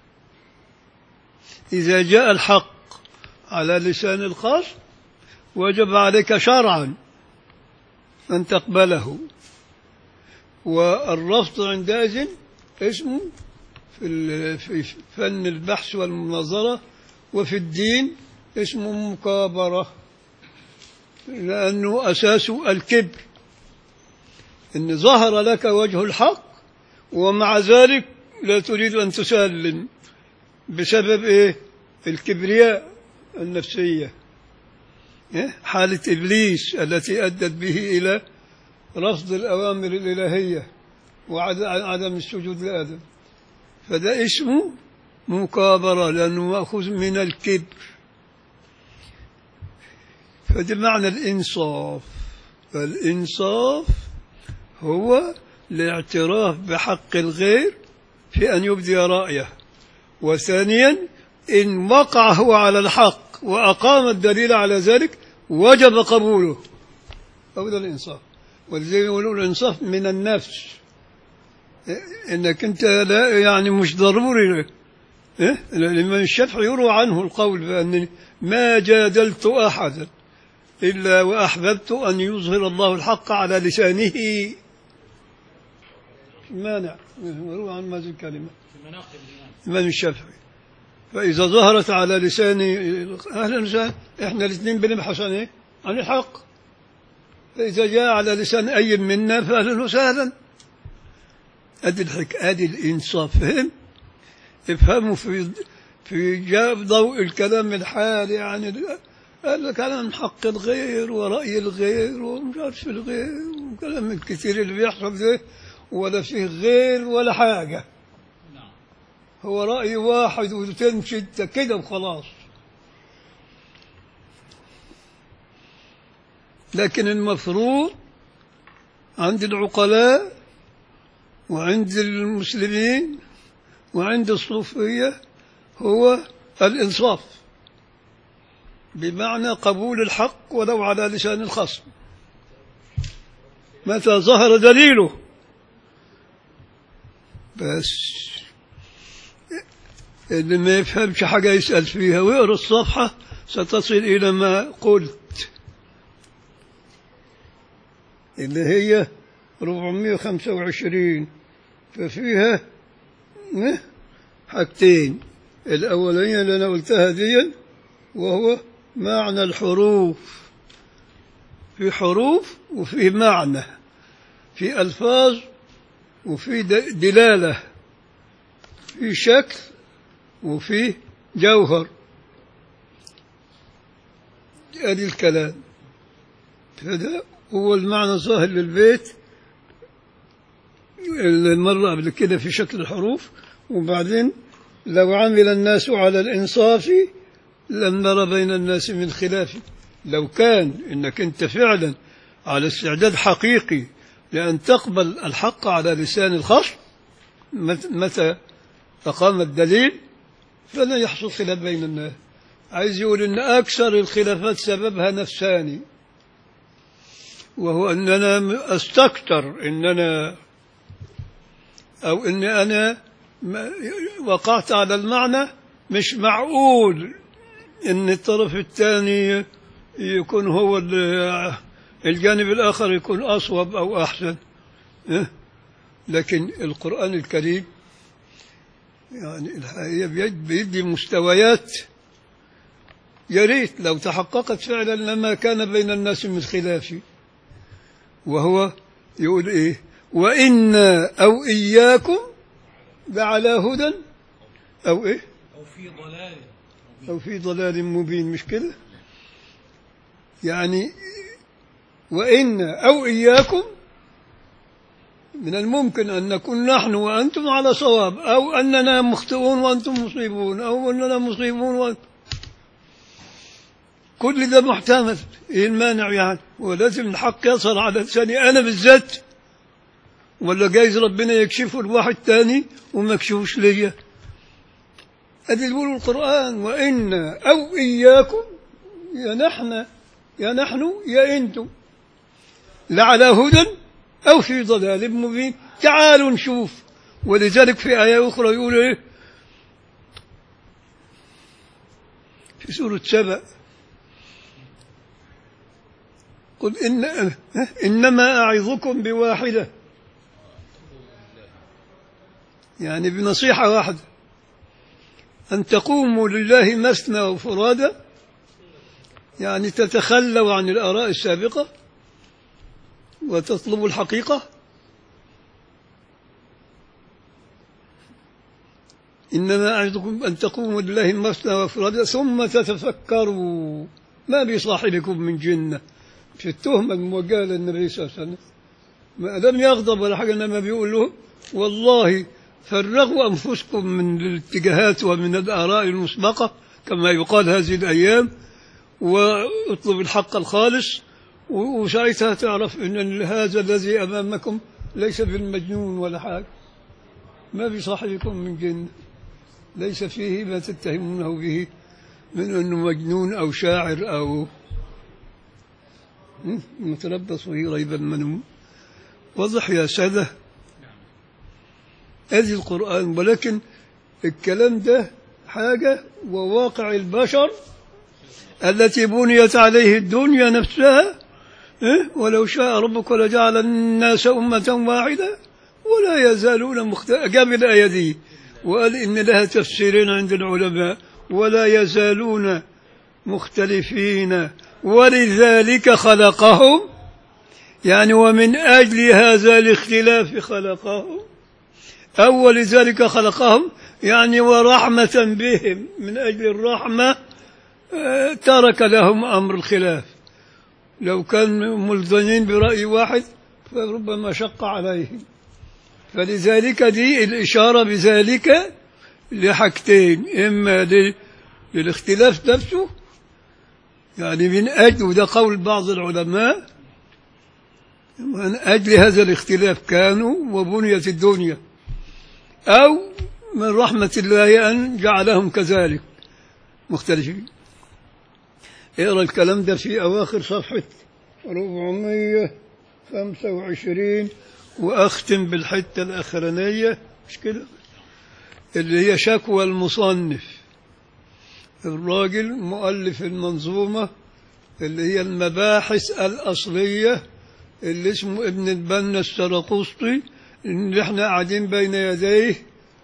إذا جاء الحق على لسان الخصم وجب عليك شرعا أن تقبله والرفض عندئذ اسمه في ال- في فن البحث والمناظرة وفي الدين اسمه مكابرة لأنه أساسه الكبر إن ظهر لك وجه الحق ومع ذلك لا تريد أن تسلم بسبب إيه؟ الكبرياء النفسية إيه؟ حالة إبليس التي أدت به إلى رفض الأوامر الإلهية وعدم السجود لآدم فده اسمه مكابرة لأنه مأخوذ من الكبر فده معنى الإنصاف فالإنصاف هو الاعتراف بحق الغير في أن يبدي رأيه وثانيا إن وقع هو على الحق وأقام الدليل على ذلك وجب قبوله أو ده الإنصاف ولذلك يقولون الإنصاف من النفس إنك أنت لا يعني مش ضروري إيه؟ الإمام الشافعي يروى عنه القول بأنني ما جادلت أحدا إلا وأحببت أن يظهر الله الحق على لسانه مانع يروى عن هذه الكلمة في مناقب الإمام الإمام الشافعي فإذا ظهرت على لسان أهلا وسهلا إحنا الاثنين بنبحث عن إيه؟ عن الحق فإذا جاء على لسان أي منا فأهلا وسهلا أدي الحك أدي الإنصاف فهم افهموا في في جاء ضوء الكلام الحالي عن قال لك عن حق الغير ورأي الغير ومش عارف الغير وكلام الكثير اللي بيحصل ده ولا فيه غير ولا حاجة نعم هو رأي واحد وتمشي انت كده وخلاص لكن المفروض عند العقلاء وعند المسلمين وعند الصوفية هو الإنصاف بمعنى قبول الحق ولو على لسان الخصم متى ظهر دليله بس اللي ما يفهمش حاجة يسأل فيها ويقرأ الصفحة ستصل إلى ما قلت اللي هي 425 ففيها نه، حاجتين الأولانية اللي أنا قلتها دي وهو معنى الحروف في حروف وفي معنى في ألفاظ وفي د- دلالة في شكل وفي جوهر ادي الكلام هذا هو المعنى الظاهر للبيت اللي مر قبل كده في شكل الحروف وبعدين لو عمل الناس على الإنصاف لم نرى بين الناس من خلاف لو كان إنك أنت فعلا على استعداد حقيقي لأن تقبل الحق على لسان الخصم مت- متى أقام الدليل فلا يحصل خلاف بين الناس عايز يقول إن أكثر الخلافات سببها نفساني وهو أننا أستكتر أننا أو أن أنا ما وقعت على المعنى مش معقول ان الطرف الثاني يكون هو ال- الجانب الاخر يكون اصوب او احسن إيه؟ لكن القران الكريم يعني الحقيقه بيد- بيدي مستويات يا ريت لو تحققت فعلا لما كان بين الناس من خلاف وهو يقول ايه وإنا أو إياكم لعلى هدى أو إيه أو في ضلال أو في ضلال مبين مش كده يعني وإنا أو إياكم من الممكن أن نكون نحن وأنتم على صواب أو أننا مخطئون وأنتم مصيبون أو أننا مصيبون وأنتم كل ده محتمل إيه المانع يعني ولازم الحق يظهر على لساني أنا بالذات ولا جايز ربنا يكشفه لواحد تاني وما يكشفوش ليا أدي يقول القرآن وإنا أو إياكم يا نحن يا نحن يا أنتم لعلى هدى أو في ضلال مبين تعالوا نشوف ولذلك في آية أخرى يقول إيه في سورة سبأ قل إن إنما أعظكم بواحدة يعني بنصيحة واحدة أن تقوموا لله مثنى وفرادى يعني تتخلوا عن الآراء السابقة وتطلبوا الحقيقة إنما أعظكم أن تقوموا لله مثنى وفرادى ثم تتفكروا ما بصاحبكم من جنة في التهمة الموجهة للنبي صلى الله عليه وسلم ما لم يغضب ولا حاجة إنما بيقول له والله فرغوا أنفسكم من الاتجاهات ومن الآراء المسبقة كما يقال هذه الأيام واطلب الحق الخالص و- وساعتها تعرف أن هذا الذي أمامكم ليس بالمجنون ولا حاجة ما بصاحبكم من جن ليس فيه ما تتهمونه به من أنه مجنون أو شاعر أو م? متلبس به ريب المنون واضح يا سادة هذه القرآن ولكن الكلام ده حاجة وواقع البشر التي بنيت عليه الدنيا نفسها إيه؟ ولو شاء ربك لجعل الناس أمة واحدة ولا يزالون مختلفين جاب الآية دي وقال إن لها تفسيرين عند العلماء ولا يزالون مختلفين ولذلك خلقهم يعني ومن أجل هذا الاختلاف خلقهم أو ولذلك خلقهم يعني ورحمة بهم من أجل الرحمة آه، ترك لهم أمر الخلاف لو كان ملزمين برأي واحد فربما شق عليهم فلذلك دي الإشارة بذلك لحاجتين إما لل- للاختلاف نفسه يعني من أجل وده قول بعض العلماء من أجل هذا الاختلاف كانوا وبنيت الدنيا أو من رحمة الله أن جعلهم كذلك مختلفين اقرا الكلام ده في أواخر صفحة 425 وأختم بالحتة الأخرانية مش كده اللي هي شكوى المصنف الراجل مؤلف المنظومة اللي هي المباحث الأصلية اللي اسمه ابن البنا السرقسطي اللي احنا قاعدين بين يديه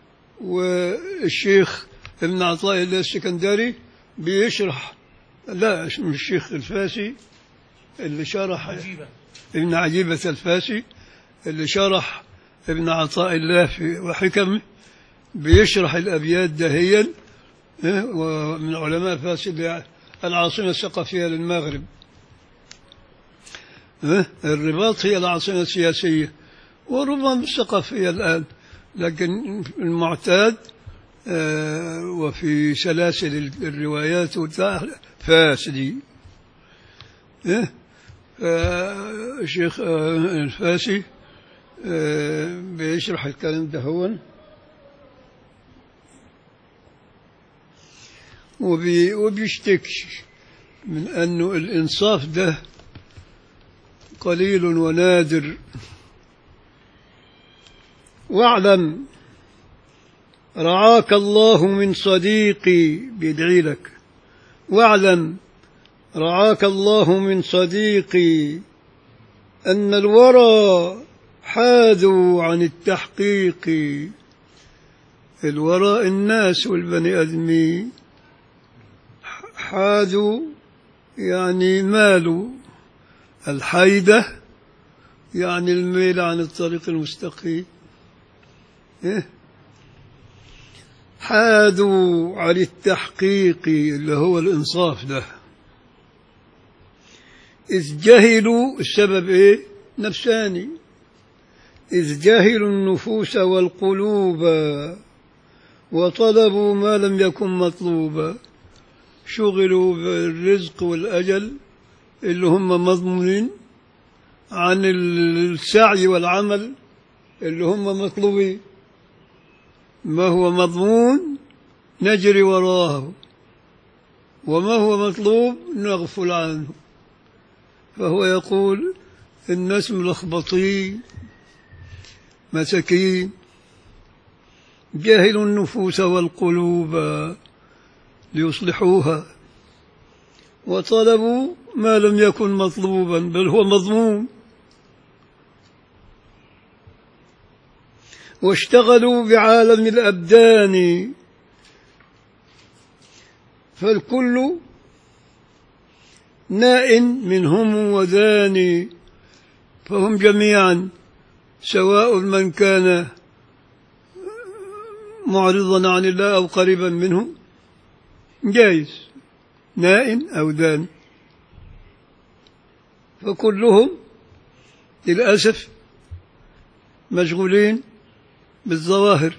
والشيخ ابن عطاء الله السكندري بيشرح لا مش الشيخ الفاسي اللي شرح عجيبة ابن عجيبة الفاسي اللي شرح ابن عطاء الله في وحكمه بيشرح الأبيات دهيا إيه، ومن علماء فاس اللي العاصمة الثقافية للمغرب إيه، الرباط هي العاصمة السياسية وربما الثقافية الآن لكن المعتاد آه، وفي سلاسل الروايات وبتاع فاس دي إيه؟ آه، الشيخ آه، الفاسي آه، بيشرح الكلام ده هون وبي وبيشتكي من أنه الإنصاف ده قليل ونادر واعلم رعاك الله من صديقي بيدعي لك واعلم رعاك الله من صديقي أن الورى حادوا عن التحقيق الوراء الناس والبني آدمين حادوا يعني مالوا الحيدة يعني الميل عن الطريق المستقيم إيه؟ حادوا عن التحقيق اللي هو الإنصاف ده إذ جهلوا السبب إيه نفساني إذ جهلوا النفوس والقلوب وطلبوا ما لم يكن مطلوبا شغلوا بالرزق والأجل اللي هم مضمونين عن السعي والعمل اللي هم مطلوبين ما هو مضمون نجري وراه وما هو مطلوب نغفل عنه فهو يقول الناس ملخبطين مساكين جاهلوا النفوس والقلوب ليصلحوها وطلبوا ما لم يكن مطلوبا بل هو مضمون واشتغلوا بعالم الأبدان فالكل ناء منهم وداني فهم جميعا سواء من كان معرضا عن الله أو قريبا منه جائز ناء أو دان فكلهم للأسف مشغولين بالظواهر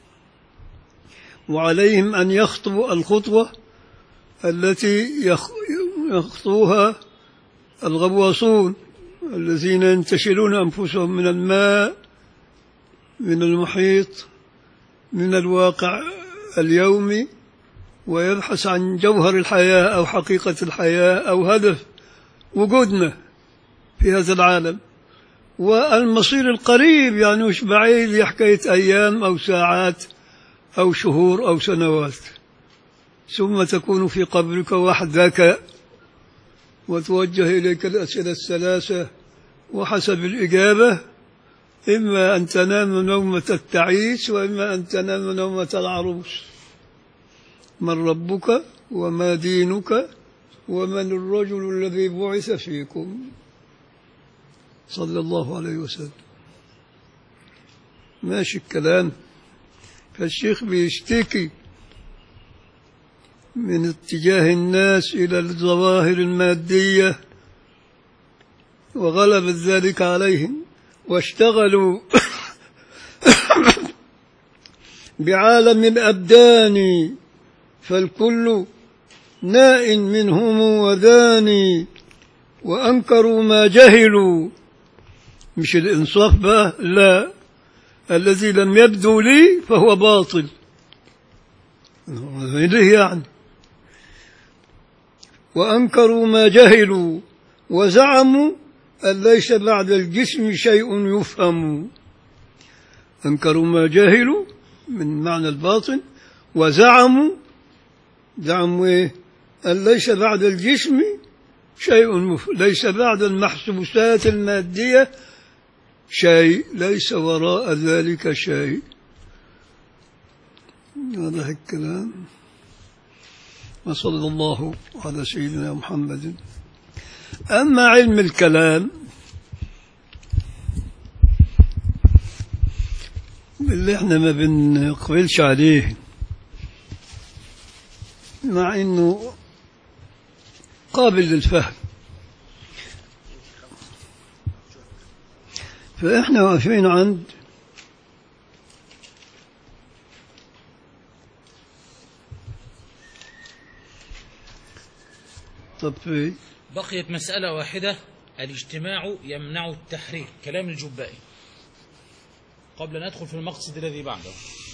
وعليهم أن يخطوا الخطوة التي يخطوها الغواصون الذين ينتشلون أنفسهم من الماء من المحيط من الواقع اليومي ويبحث عن جوهر الحياة أو حقيقة الحياة أو هدف وجودنا في هذا العالم والمصير القريب يعني مش بعيد حكاية أيام أو ساعات أو شهور أو سنوات ثم تكون في قبرك وحدك وتوجه إليك الأسئلة الثلاثة وحسب الإجابة إما أن تنام نومة التعيس وإما أن تنام نومة العروس من ربك وما دينك ومن الرجل الذي بعث فيكم صلى الله عليه وسلم ماشي الكلام فالشيخ بيشتكي من اتجاه الناس إلى الظواهر المادية وغلبت ذلك عليهم واشتغلوا بعالم الأبدان فالكل ناء منهم وداني وأنكروا ما جهلوا مش الإنصاف بقى لا الذي لم يبدو لي فهو باطل ليه يعني وأنكروا ما جهلوا وزعموا أن ليس بعد الجسم شيء يفهم أنكروا ما جهلوا من معنى الباطن وزعموا زعموا إيه أن ليس بعد الجسم شيء مف... ليس بعد المحسوسات المادية شيء ليس وراء ذلك شيء هذا الكلام وصلى الله على سيدنا محمد أما علم الكلام اللي احنا ما بنقبلش عليه مع انه قابل للفهم فاحنا واقفين عند طب في بقيت مسألة واحدة الاجتماع يمنع التحريك كلام الجبائي قبل أن ندخل في المقصد الذي بعده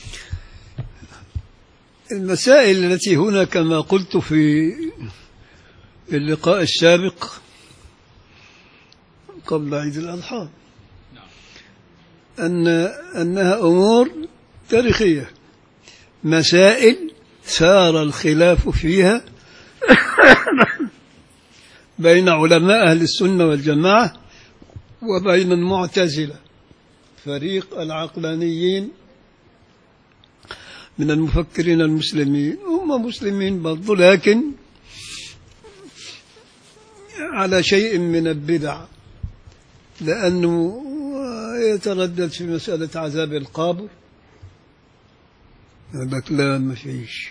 المسائل التي هنا كما قلت في اللقاء السابق قبل عيد الأضحى نعم. أن أنها أمور تاريخية مسائل ثار الخلاف فيها بين علماء أهل السنة والجماعة وبين المعتزلة فريق العقلانيين من المفكرين المسلمين هم مسلمين برضو لكن على شيء من البدع لأنه يتردد في مسألة عذاب القبر يقول لك لا ما فيش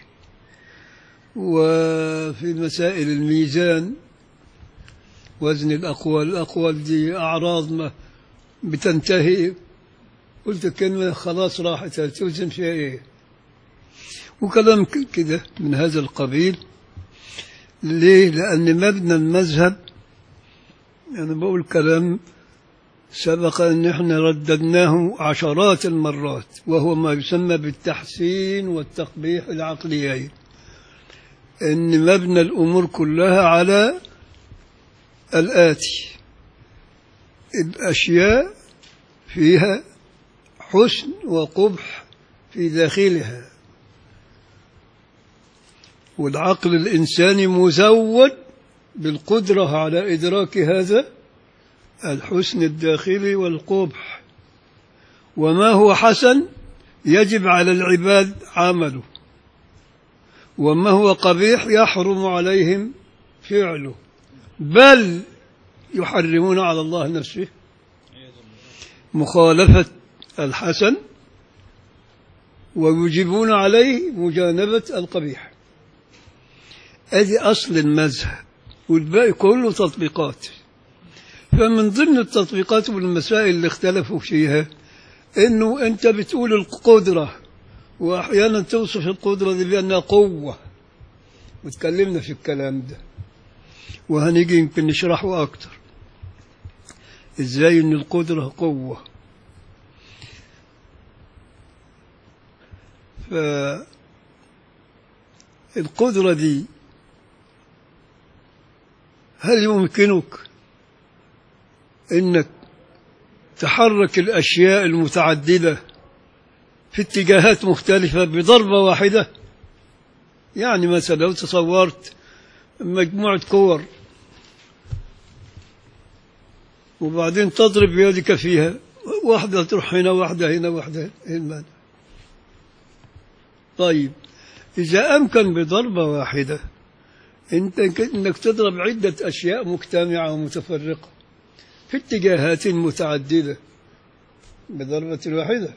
وفي مسائل الميزان وزن الأقوال الأقوال دي أعراض ما بتنتهي قلت كلمة خلاص راحت توزن فيها إيه وكلام ك- كده من هذا القبيل ليه لأن مبنى المذهب أنا بقول كلام سبق أن احنا رددناه عشرات المرات وهو ما يسمى بالتحسين والتقبيح العقليين أن مبنى الأمور كلها على الآتي الأشياء فيها حسن وقبح في داخلها والعقل الإنساني مزود بالقدرة على إدراك هذا الحسن الداخلي والقبح وما هو حسن يجب على العباد عمله وما هو قبيح يحرم عليهم فعله بل يحرمون على الله نفسه مخالفة الحسن ويجبون عليه مجانبة القبيح ادي اصل المذهب والباقي كله تطبيقات فمن ضمن التطبيقات والمسائل اللي اختلفوا فيها انه انت بتقول القدره واحيانا توصف القدره دي بانها قوه وتكلمنا في الكلام ده وهنيجي يمكن نشرحه اكتر ازاي ان القدره قوه فالقدره دي هل يمكنك انك تحرك الاشياء المتعدده في اتجاهات مختلفه بضربه واحده يعني مثلا لو تصورت مجموعه كور وبعدين تضرب بيدك فيها واحده تروح هنا واحده هنا واحده هنا طيب اذا امكن بضربه واحده انت انك تضرب عده اشياء مجتمعه ومتفرقه في اتجاهات متعدده بضربه واحده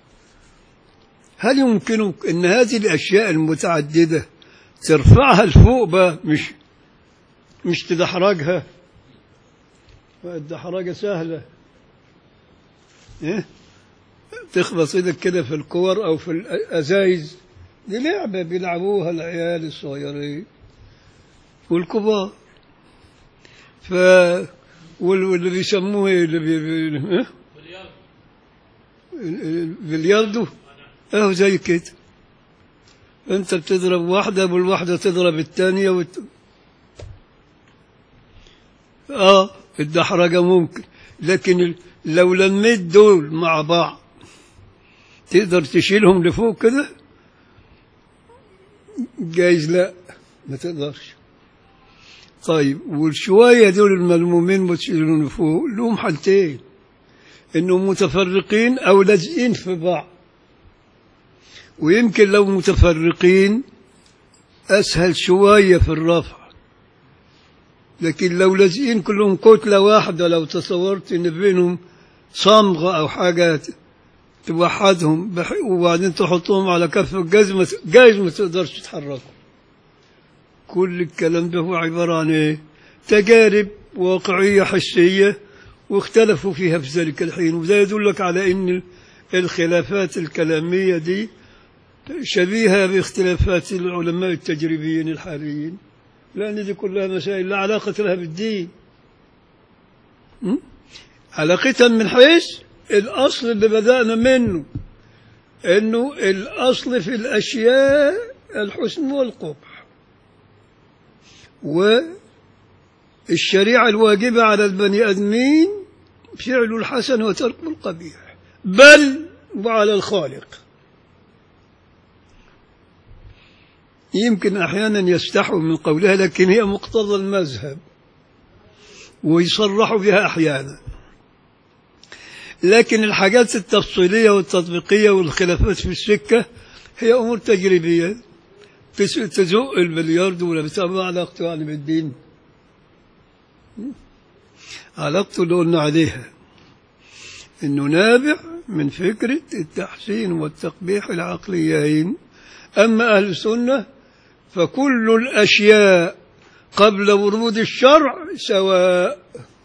هل يمكنك ان هذه الاشياء المتعدده ترفعها لفوق بقى مش مش تدحرجها الدحرجه سهله إيه؟ تخبط ايدك كده في الكور او في الازايز دي لعبه بيلعبوها العيال الصغيرين والكبار ف وال- واللي بيسموه إيه اللي بي... بي... ها؟ البلياردو اهو زي كده انت بتضرب واحدة والواحدة تضرب الثانية وت... اه الدحرجة ممكن لكن ال- لو لميت دول مع بعض تقدر تشيلهم لفوق كده جايز لا ما تقدرش طيب والشوية دول الملمومين بتشيلون لفوق لهم حالتين انهم متفرقين او لازقين في بعض ويمكن لو متفرقين اسهل شوية في الرفع لكن لو لازقين كلهم كتلة واحدة لو تصورت ان بينهم صمغة او حاجة توحدهم بح- وبعدين تحطهم على كف الجزمة جايز ما تقدرش تتحركوا كل الكلام ده هو عبارة عن ايه تجارب واقعية حسية واختلفوا فيها في ذلك الحين وده يدلك على ان الخلافات الكلامية دي شبيهة باختلافات العلماء التجريبيين الحاليين لأن دي كلها مسائل لا علاقة لها بالدين م? علاقتها من حيث الأصل اللي بدأنا منه أنه الأصل في الأشياء الحسن والقبح والشريعة الواجبة على البني آدمين فعل الحسن وترك القبيح بل وعلى الخالق يمكن أحيانا يستحوا من قولها لكن هي مقتضى المذهب ويصرحوا بها أحيانا لكن الحاجات التفصيلية والتطبيقية والخلافات في السكة هي أمور تجريبية تس- تزق البلياردو ولا بتاع ما علاقته يعني بالدين علاقته اللي قلنا عليها انه نابع من فكرة التحسين والتقبيح العقليين اما اهل السنة فكل الاشياء قبل ورود الشرع سواء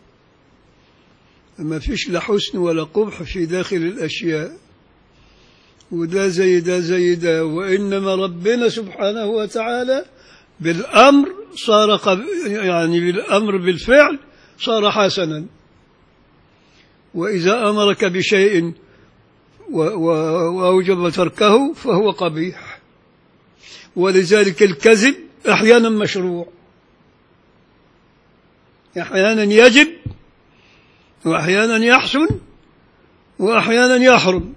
ما فيش لا حسن ولا قبح في داخل الاشياء وده زي ده زي ده وإنما ربنا سبحانه وتعالى بالأمر صار قب... يعني بالأمر بالفعل صار حسنا وإذا أمرك بشيء و... و... وأوجب تركه فهو قبيح ولذلك الكذب أحيانا مشروع أحيانا يجب وأحيانا يحسن وأحيانا يحرم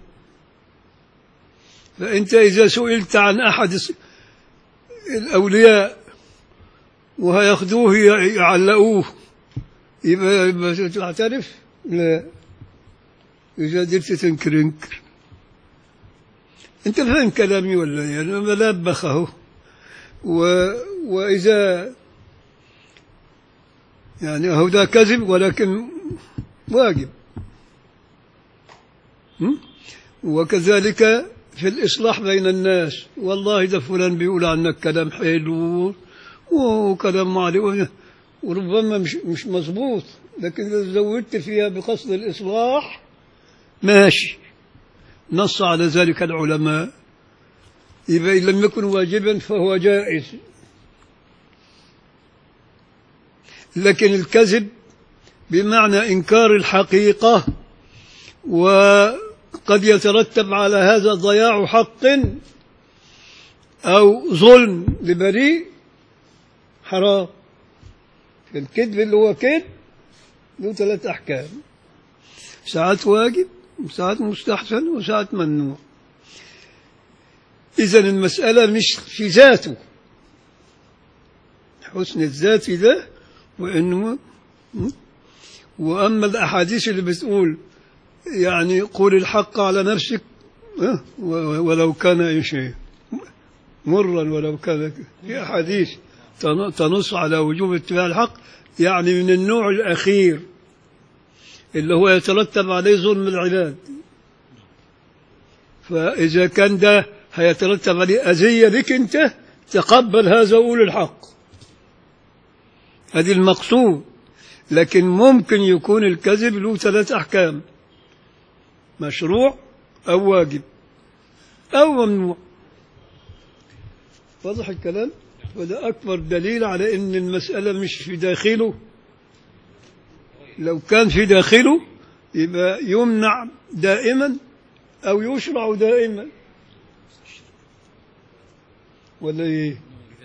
فأنت إذا سئلت عن أحد الس- الأولياء وهياخدوه ي- يعلقوه يبقى, يبقى تعترف؟ لا إذا قدرت تنكر انكر أنت فاهم كلامي ولا إيه؟ أنا بلبخ أهو و... وإذا يعني أهو ده كذب ولكن واجب م? وكذلك في الإصلاح بين الناس والله ده فلان بيقول عنك كلام حلو وكلام معلي وربما مش مش مظبوط لكن إذا زودت فيها بقصد الإصلاح ماشي نص على ذلك العلماء إذا لم يكن واجبا فهو جائز لكن الكذب بمعنى إنكار الحقيقة وقد يترتب على هذا ضياع حق أو ظلم لبريء حرام الكذب اللي هو كذب له ثلاث أحكام ساعات واجب وساعات مستحسن وساعات ممنوع إذا المسألة مش في ذاته حسن الذات ده وإنه وأما الأحاديث اللي بتقول يعني قول الحق على نفسك أه، ولو كان أي شيء مرا ولو كان في أحاديث تن- تنص على وجوب اتباع الحق يعني من النوع الأخير اللي هو يترتب عليه ظلم العباد فإذا كان ده هيترتب عليه أذية لك أنت تقبل هذا وقول الحق هذه المقصود لكن ممكن يكون الكذب له ثلاث أحكام مشروع أو واجب أو ممنوع واضح الكلام وده أكبر دليل على أن المسألة مش في داخله لو كان في داخله يبقى يمنع دائما أو يشرع دائما ولا إيه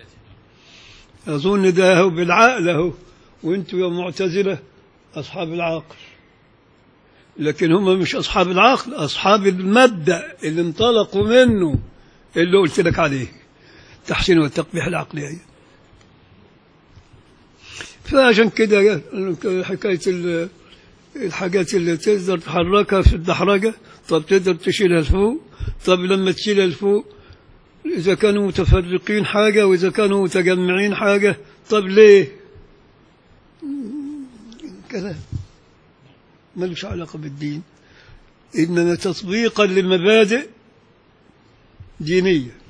أظن ده هو بالعقل أهو وأنتم يا معتزلة أصحاب العقل لكن هم مش أصحاب العقل أصحاب المبدأ اللي انطلقوا منه اللي قلت لك عليه تحسين والتقبيح العقلي فعشان كده حكاية ال- الحاجات اللي تقدر تحركها في الدحرجة طب تقدر تشيلها لفوق طب لما تشيلها لفوق إذا كانوا متفرقين حاجة وإذا كانوا متجمعين حاجة طب ليه كلام ملوش علاقة بالدين إنما تطبيقا لمبادئ دينية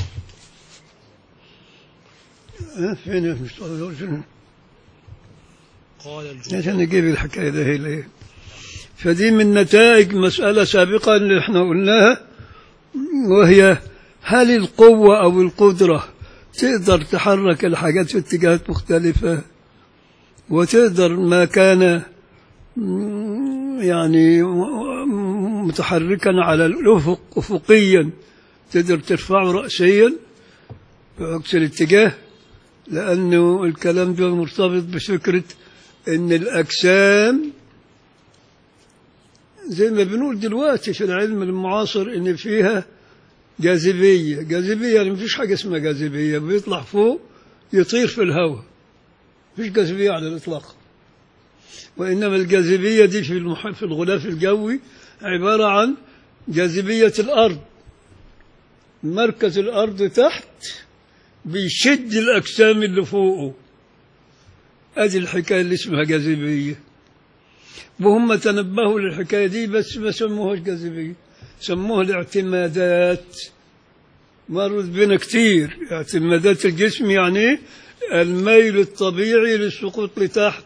ها، فين مش فين قال الجمهور عشان نجيب الحكاية ده هي ليه فدي من نتائج مسألة سابقة اللي احنا قلناها وهي هل القوة أو القدرة تقدر تحرك الحاجات في اتجاهات مختلفة وتقدر ما كان مم، يعني م- متحركا على الأفق أفقيا تقدر ترفعه رأسيا في عكس الاتجاه لأنه الكلام ده مرتبط بفكرة إن الأجسام زي ما بنقول دلوقتي في العلم المعاصر إن فيها جاذبية جاذبية يعني مفيش حاجة اسمها جاذبية بيطلع فوق يطير في الهواء مفيش جاذبية على الإطلاق وإنما الجاذبية دي في المح... في الغلاف الجوي عبارة عن جاذبية الأرض مركز الأرض تحت بيشد الأجسام اللي فوقه أدي الحكاية اللي اسمها جاذبية وهم تنبهوا للحكاية دي بس ما سموهاش جاذبية سموها الاعتمادات مرت بنا كتير اعتمادات الجسم يعني إيه؟ الميل الطبيعي للسقوط لتحت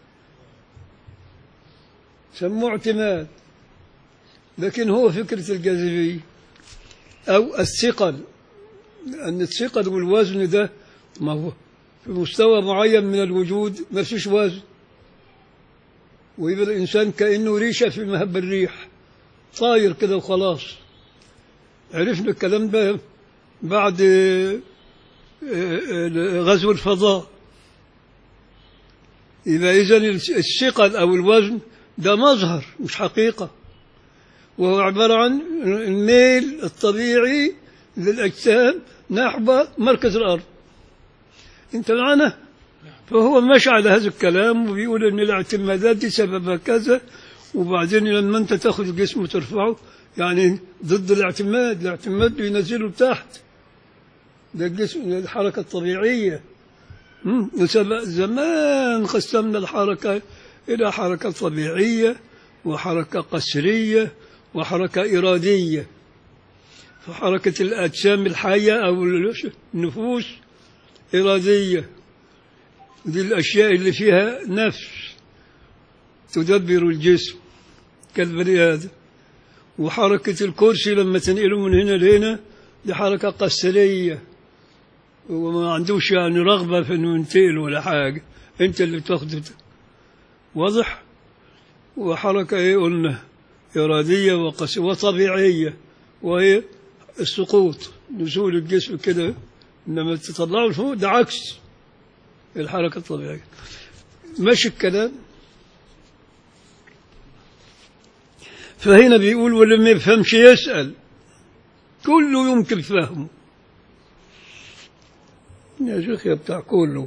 سموه اعتماد لكن هو فكرة الجاذبية أو الثقل أن الثقل والوزن ده ما هو في مستوى معين من الوجود ما فيش وزن ويبقى الإنسان كأنه ريشة في مهب الريح طاير كده وخلاص عرفنا الكلام ده بعد آه، آه، غزو الفضاء يبقى إذا الثقل أو الوزن ده مظهر مش حقيقة وهو عبارة عن الميل الطبيعي للأجسام نحو مركز الأرض أنت معنا فهو ماشي على هذا الكلام وبيقول ان الاعتمادات دي سببها كذا وبعدين لما انت تاخذ الجسم وترفعه يعني ضد الاعتماد الاعتماد بينزله تحت ده الجسم الحركة الطبيعية مم. وسبق زمان قسمنا الحركة إلى حركة طبيعية وحركة قسرية وحركة إرادية فحركة الأجسام الحية أو النفوس إرادية دي الأشياء اللي فيها نفس تدبر الجسم كالبني آدم وحركة الكرسي لما تنقله من هنا لهنا دي حركة قسرية وما عندوش يعني رغبة في انه ينتقل ولا حاجة انت اللي بتاخده واضح وحركة ايه قلنا إرادية وقس وطبيعية وهي السقوط نزول الجسم كده انما تطلعه لفوق ده عكس الحركة الطبيعية ماشي الكلام فهنا بيقول واللي ما يفهمش يسأل كله يمكن فهمه يا شيخ يا بتاع كله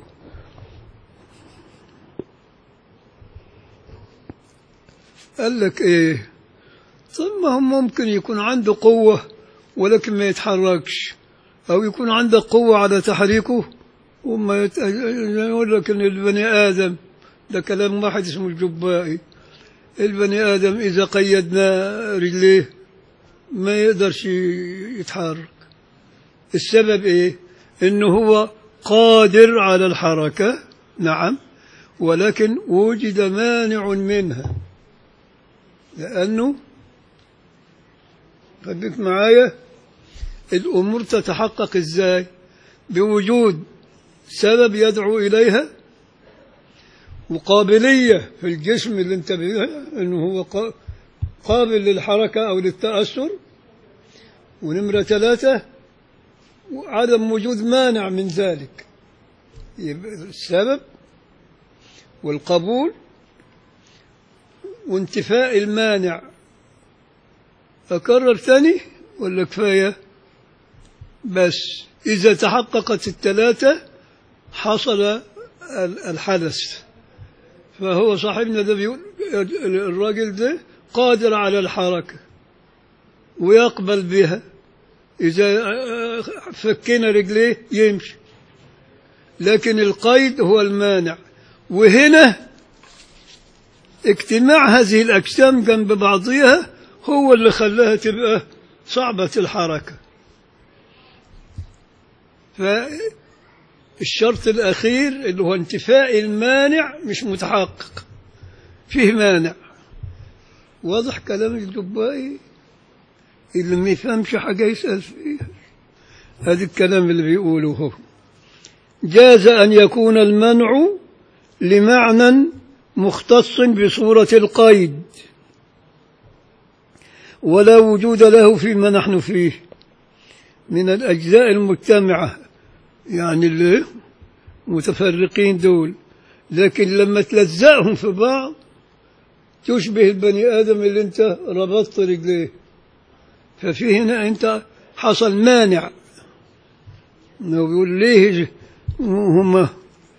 قال لك ايه طب ما هو ممكن يكون عنده قوة ولكن ما يتحركش أو يكون عنده قوة على تحريكه وما يت... يقول لك ان البني ادم ده كلام واحد اسمه الجبائي البني ادم اذا قيدنا رجليه ما يقدرش يتحرك السبب ايه انه هو قادر على الحركه نعم ولكن وجد مانع منها لانه خليك معايا الامور تتحقق ازاي بوجود سبب يدعو إليها وقابلية في الجسم اللي انت بيها انه هو قا- قابل للحركة او للتأثر ونمرة ثلاثة عدم وجود مانع من ذلك يبقى السبب والقبول وانتفاء المانع أكرر ثاني ولا كفاية بس إذا تحققت الثلاثة حصل ال- الحدث فهو صاحبنا ده بيقول الراجل ده قادر على الحركة ويقبل بها إذا فكينا رجليه يمشي لكن القيد هو المانع وهنا اجتماع هذه الأجسام جنب بعضها هو اللي خلاها تبقى صعبة الحركة فالشرط الأخير اللي هو انتفاء المانع مش متحقق فيه مانع واضح كلام الجبائي اللي ما يفهمش حاجة يسأل فيها هذا الكلام اللي بيقوله هو جاز أن يكون المنع لمعنى مختص بصورة القيد ولا وجود له فيما نحن فيه من الأجزاء المجتمعة يعني اللي متفرقين دول لكن لما تلزقهم في بعض تشبه البني آدم اللي انت ربطت رجليه ففي هنا انت حصل مانع انه بيقول ليه هم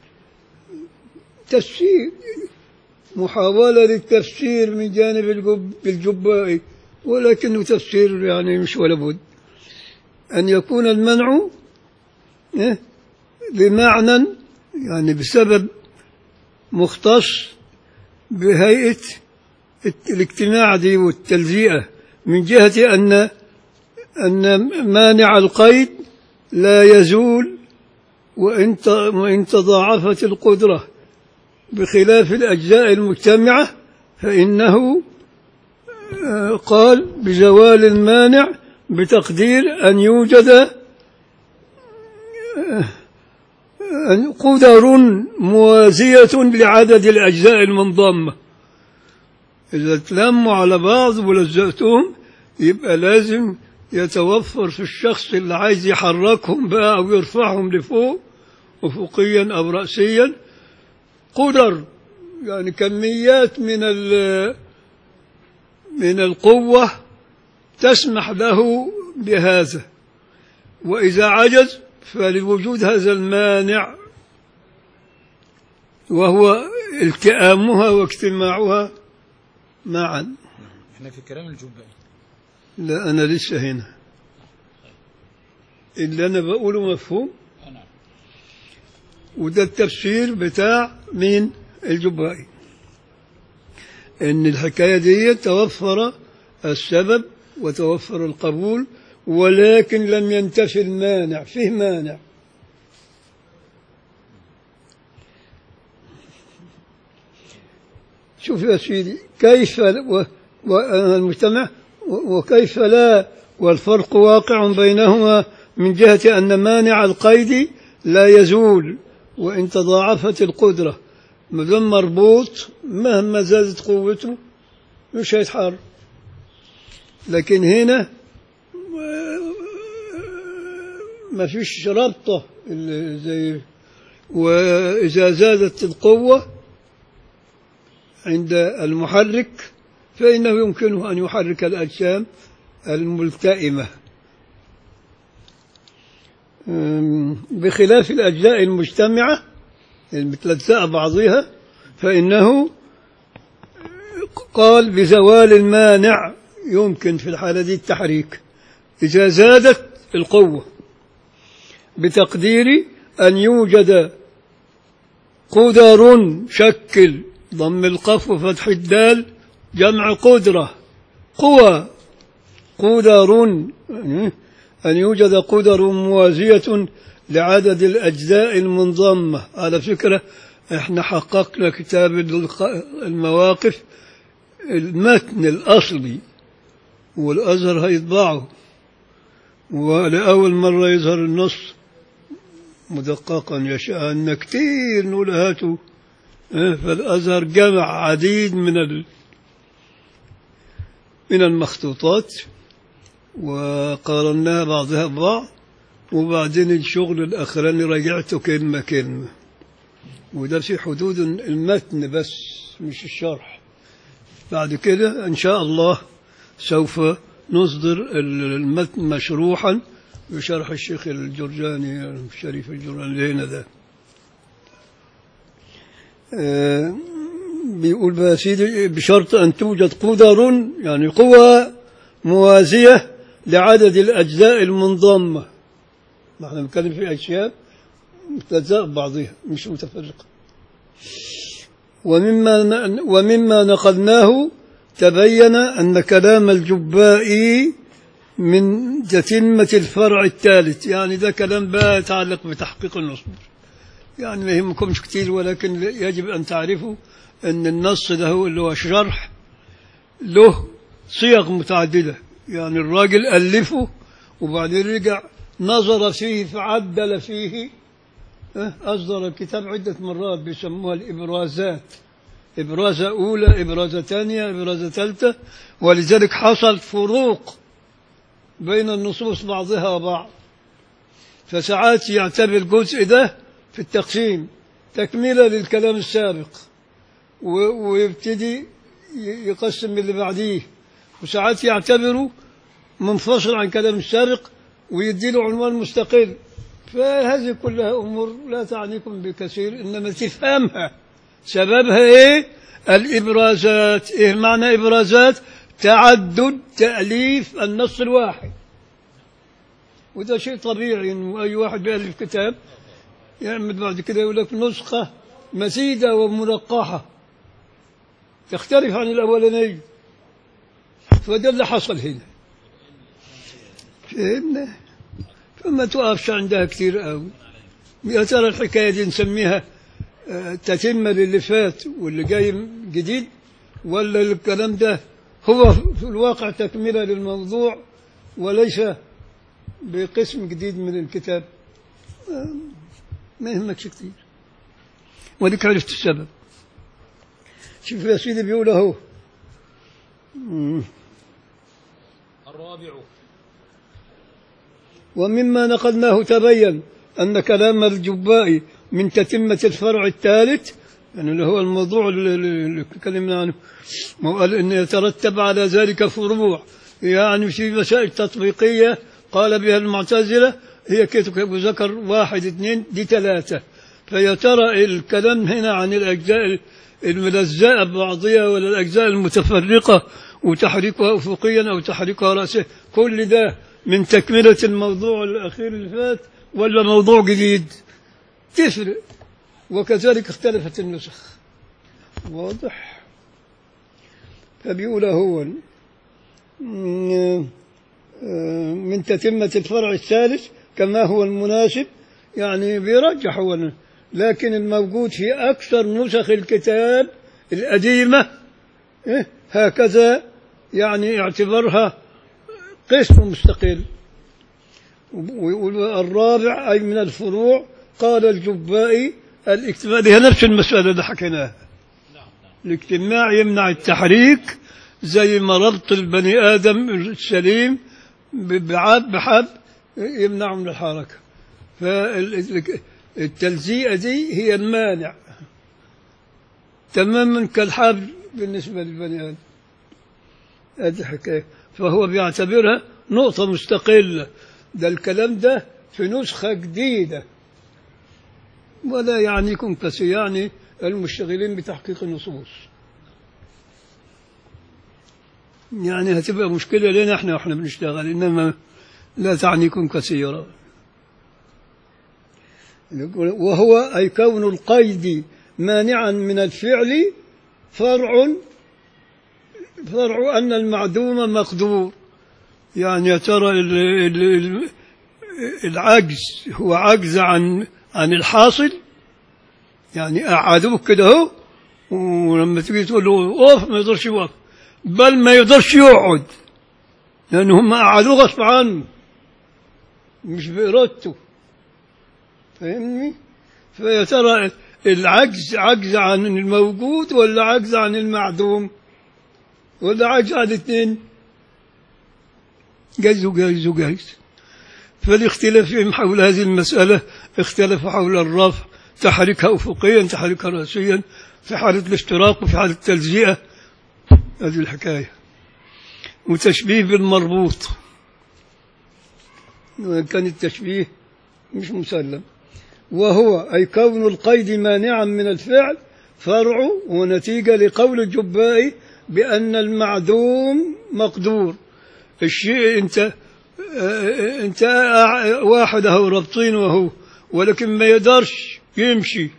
تفسير محاولة للتفسير من جانب الجب الجبائي ولكنه تفسير يعني مش ولا بد أن يكون المنع إيه، بمعنى يعني بسبب مختص بهيئة الاجتماع دي والتلزيئة من جهة أن أن مانع القيد لا يزول وإن ت- وإن تضاعفت القدرة بخلاف الأجزاء المجتمعة فإنه آه، قال بزوال المانع بتقدير أن يوجد آه، أن قدر موازية لعدد الأجزاء المنضمة إذا تلموا على بعض ولزقتهم يبقى لازم يتوفر في الشخص اللي عايز يحركهم بقى أو يرفعهم لفوق أفقيا أو رأسيا قدر يعني كميات من ال- من القوة تسمح له بهذا وإذا عجز فلوجود هذا المانع وهو التئامها واجتماعها معا احنا في كلام الجبائي لا أنا لسه هنا اللي أنا بقوله مفهوم آه، نعم وده التفسير بتاع مين الجبائي ان الحكاية دي توفر السبب وتوفر القبول ولكن لم ينتفي المانع فيه مانع شوف يا سيدي كيف و- و- المجتمع و- وكيف لا والفرق واقع بينهما من جهة أن مانع القيد لا يزول وإن تضاعفت القدرة ما دام مربوط مهما زادت قوته مش هيتحرك لكن هنا ما فيش ربطة اللي زي وإذا زادت القوة عند المحرك فإنه يمكنه أن يحرك الأجسام الملتئمة أم، بخلاف الأجزاء المجتمعة المتلزقة بعضها فإنه قال بزوال المانع يمكن في الحالة دي التحريك إذا زادت القوة بتقدير أن يوجد قدر شكل ضم القف وفتح الدال جمع قدرة قوى قدر أن يوجد قدر موازية لعدد الأجزاء المنضمة على فكرة احنا حققنا كتاب الق- المواقف المتن الأصلي والأزهر هيطبعه ولأول مرة يظهر النص مدققا يشاء أن كتير نقول هاتوا اه، فالأزهر جمع عديد من ال من المخطوطات وقارناها بعضها ببعض وبعدين الشغل الأخراني راجعته كلمة كلمة وده في حدود المتن بس مش الشرح بعد كده إن شاء الله سوف نصدر المتن مشروحا بشرح الشيخ الجرجاني الشريف الجرجاني اللي هنا ده آه، بيقول بقى يا سيدي بشرط أن توجد قدر يعني قوى موازية لعدد الأجزاء المنضمة ما احنا بنتكلم في أشياء متلزقة ببعضها مش متفرقة ومما ومما نقلناه تبين أن كلام الجبائي من تتمة الفرع الثالث يعني ده كلام بقى يتعلق بتحقيق النصوص يعني ما يهمكمش كتير ولكن يجب أن تعرفوا أن النص ده هو اللي هو شرح له صيغ متعددة يعني الراجل ألفه وبعدين رجع نظر فيه فعدل فيه اه، أصدر الكتاب عدة مرات بيسموها الإبرازات إبرازة أولى إبرازة ثانية إبرازة ثالثة ولذلك حصل فروق بين النصوص بعضها وبعض فساعات يعتبر الجزء ده في التقسيم تكملة للكلام السابق و- ويبتدي ي- يقسم اللي بعديه وساعات يعتبره منفصل عن كلام السابق ويدي له عنوان مستقل فهذه كلها أمور لا تعنيكم بكثير إنما تفهمها سببها إيه الإبرازات إيه معنى إبرازات تعدد تأليف النص الواحد وده شيء طبيعي إنه أي واحد بيألف كتاب يعمل بعد كده يقول لك نسخة مسيدة وملقحة تختلف عن الأولانية فده اللي حصل هنا فهمنا فما توقفش عندها كثير قوي يا ترى الحكاية دي نسميها آه، تتمة للي فات واللي جاي جديد ولا الكلام ده هو في الواقع تكملة للموضوع وليس بقسم جديد من الكتاب آه، ما يهمكش كتير وديك عرفت السبب شوف يا سيدي بيقول اهو مم. الرابع ومما نقلناه تبين أن كلام الجبائي من تتمة الفرع الثالث يعني اللي هو الموضوع اللي- اللي تكلمنا عنه ما قال أن يترتب على ذلك فروع يعني في مسائل تطبيقية قال بها المعتزلة هي كتب ذكر واحد اثنين دي ثلاثة فيا ترى الكلام هنا عن الأجزاء الملزقة ببعضها ولا الأجزاء المتفرقة وتحريكها أفقيا أو تحريكها رأسيا كل ده من تكملة الموضوع الأخير اللي فات ولا موضوع جديد تفرق وكذلك اختلفت النسخ واضح فبيقول هو م- آه، من تتمة الفرع الثالث كما هو المناسب يعني بيرجح هو لكن الموجود في أكثر نسخ الكتاب القديمة إيه، هكذا يعني اعتبرها قسم مستقل ويقول الرابع أي من الفروع قال الجبائي الاجتماع هي نفس المسألة اللي حكيناها الاجتماع يمنع التحريك زي ما ربط البني آدم السليم بعاب بحب يمنعه من الحركة فالتلزيقة دي هي المانع تماما كالحبل بالنسبة للبني آدم هذه حكاية فهو بيعتبرها نقطة مستقلة ده الكلام ده في نسخة جديدة ولا يعنيكم كثير يعني المشتغلين بتحقيق النصوص يعني هتبقى مشكلة لنا احنا واحنا بنشتغل انما لا تعنيكم كثيرا يقول وهو أي كون القيد مانعا من الفعل فرع فرع أن المعدوم مقدور يعني يا ترى ال- ال- ال- العجز هو عجز عن عن الحاصل يعني قعدوك كده اهو ولما تيجي تقول له اوف ما يقدرش يوقف بل ما يقدرش يقعد لأن هم قعدوه غصب عنه مش بإرادته فاهمني؟ فيا ترى العجز عجز عن الموجود ولا عجز عن المعدوم ولا عجز عن الاثنين جايز وجايز وجايز فالاختلاف فيهم حول هذه المسألة اختلف حول الرفع تحريكها أفقيا تحريكها رأسيا في حالة الاشتراك وفي حالة التلزيئة هذه الحكاية وتشبيه بالمربوط وإن كان التشبيه مش مسلم وهو أي كون القيد مانعا من الفعل فرع ونتيجة لقول الجبائي بأن المعدوم مقدور الشيء أنت آه، أنت آه، واحد أهو رابطين وهو ولكن ما يقدرش يمشي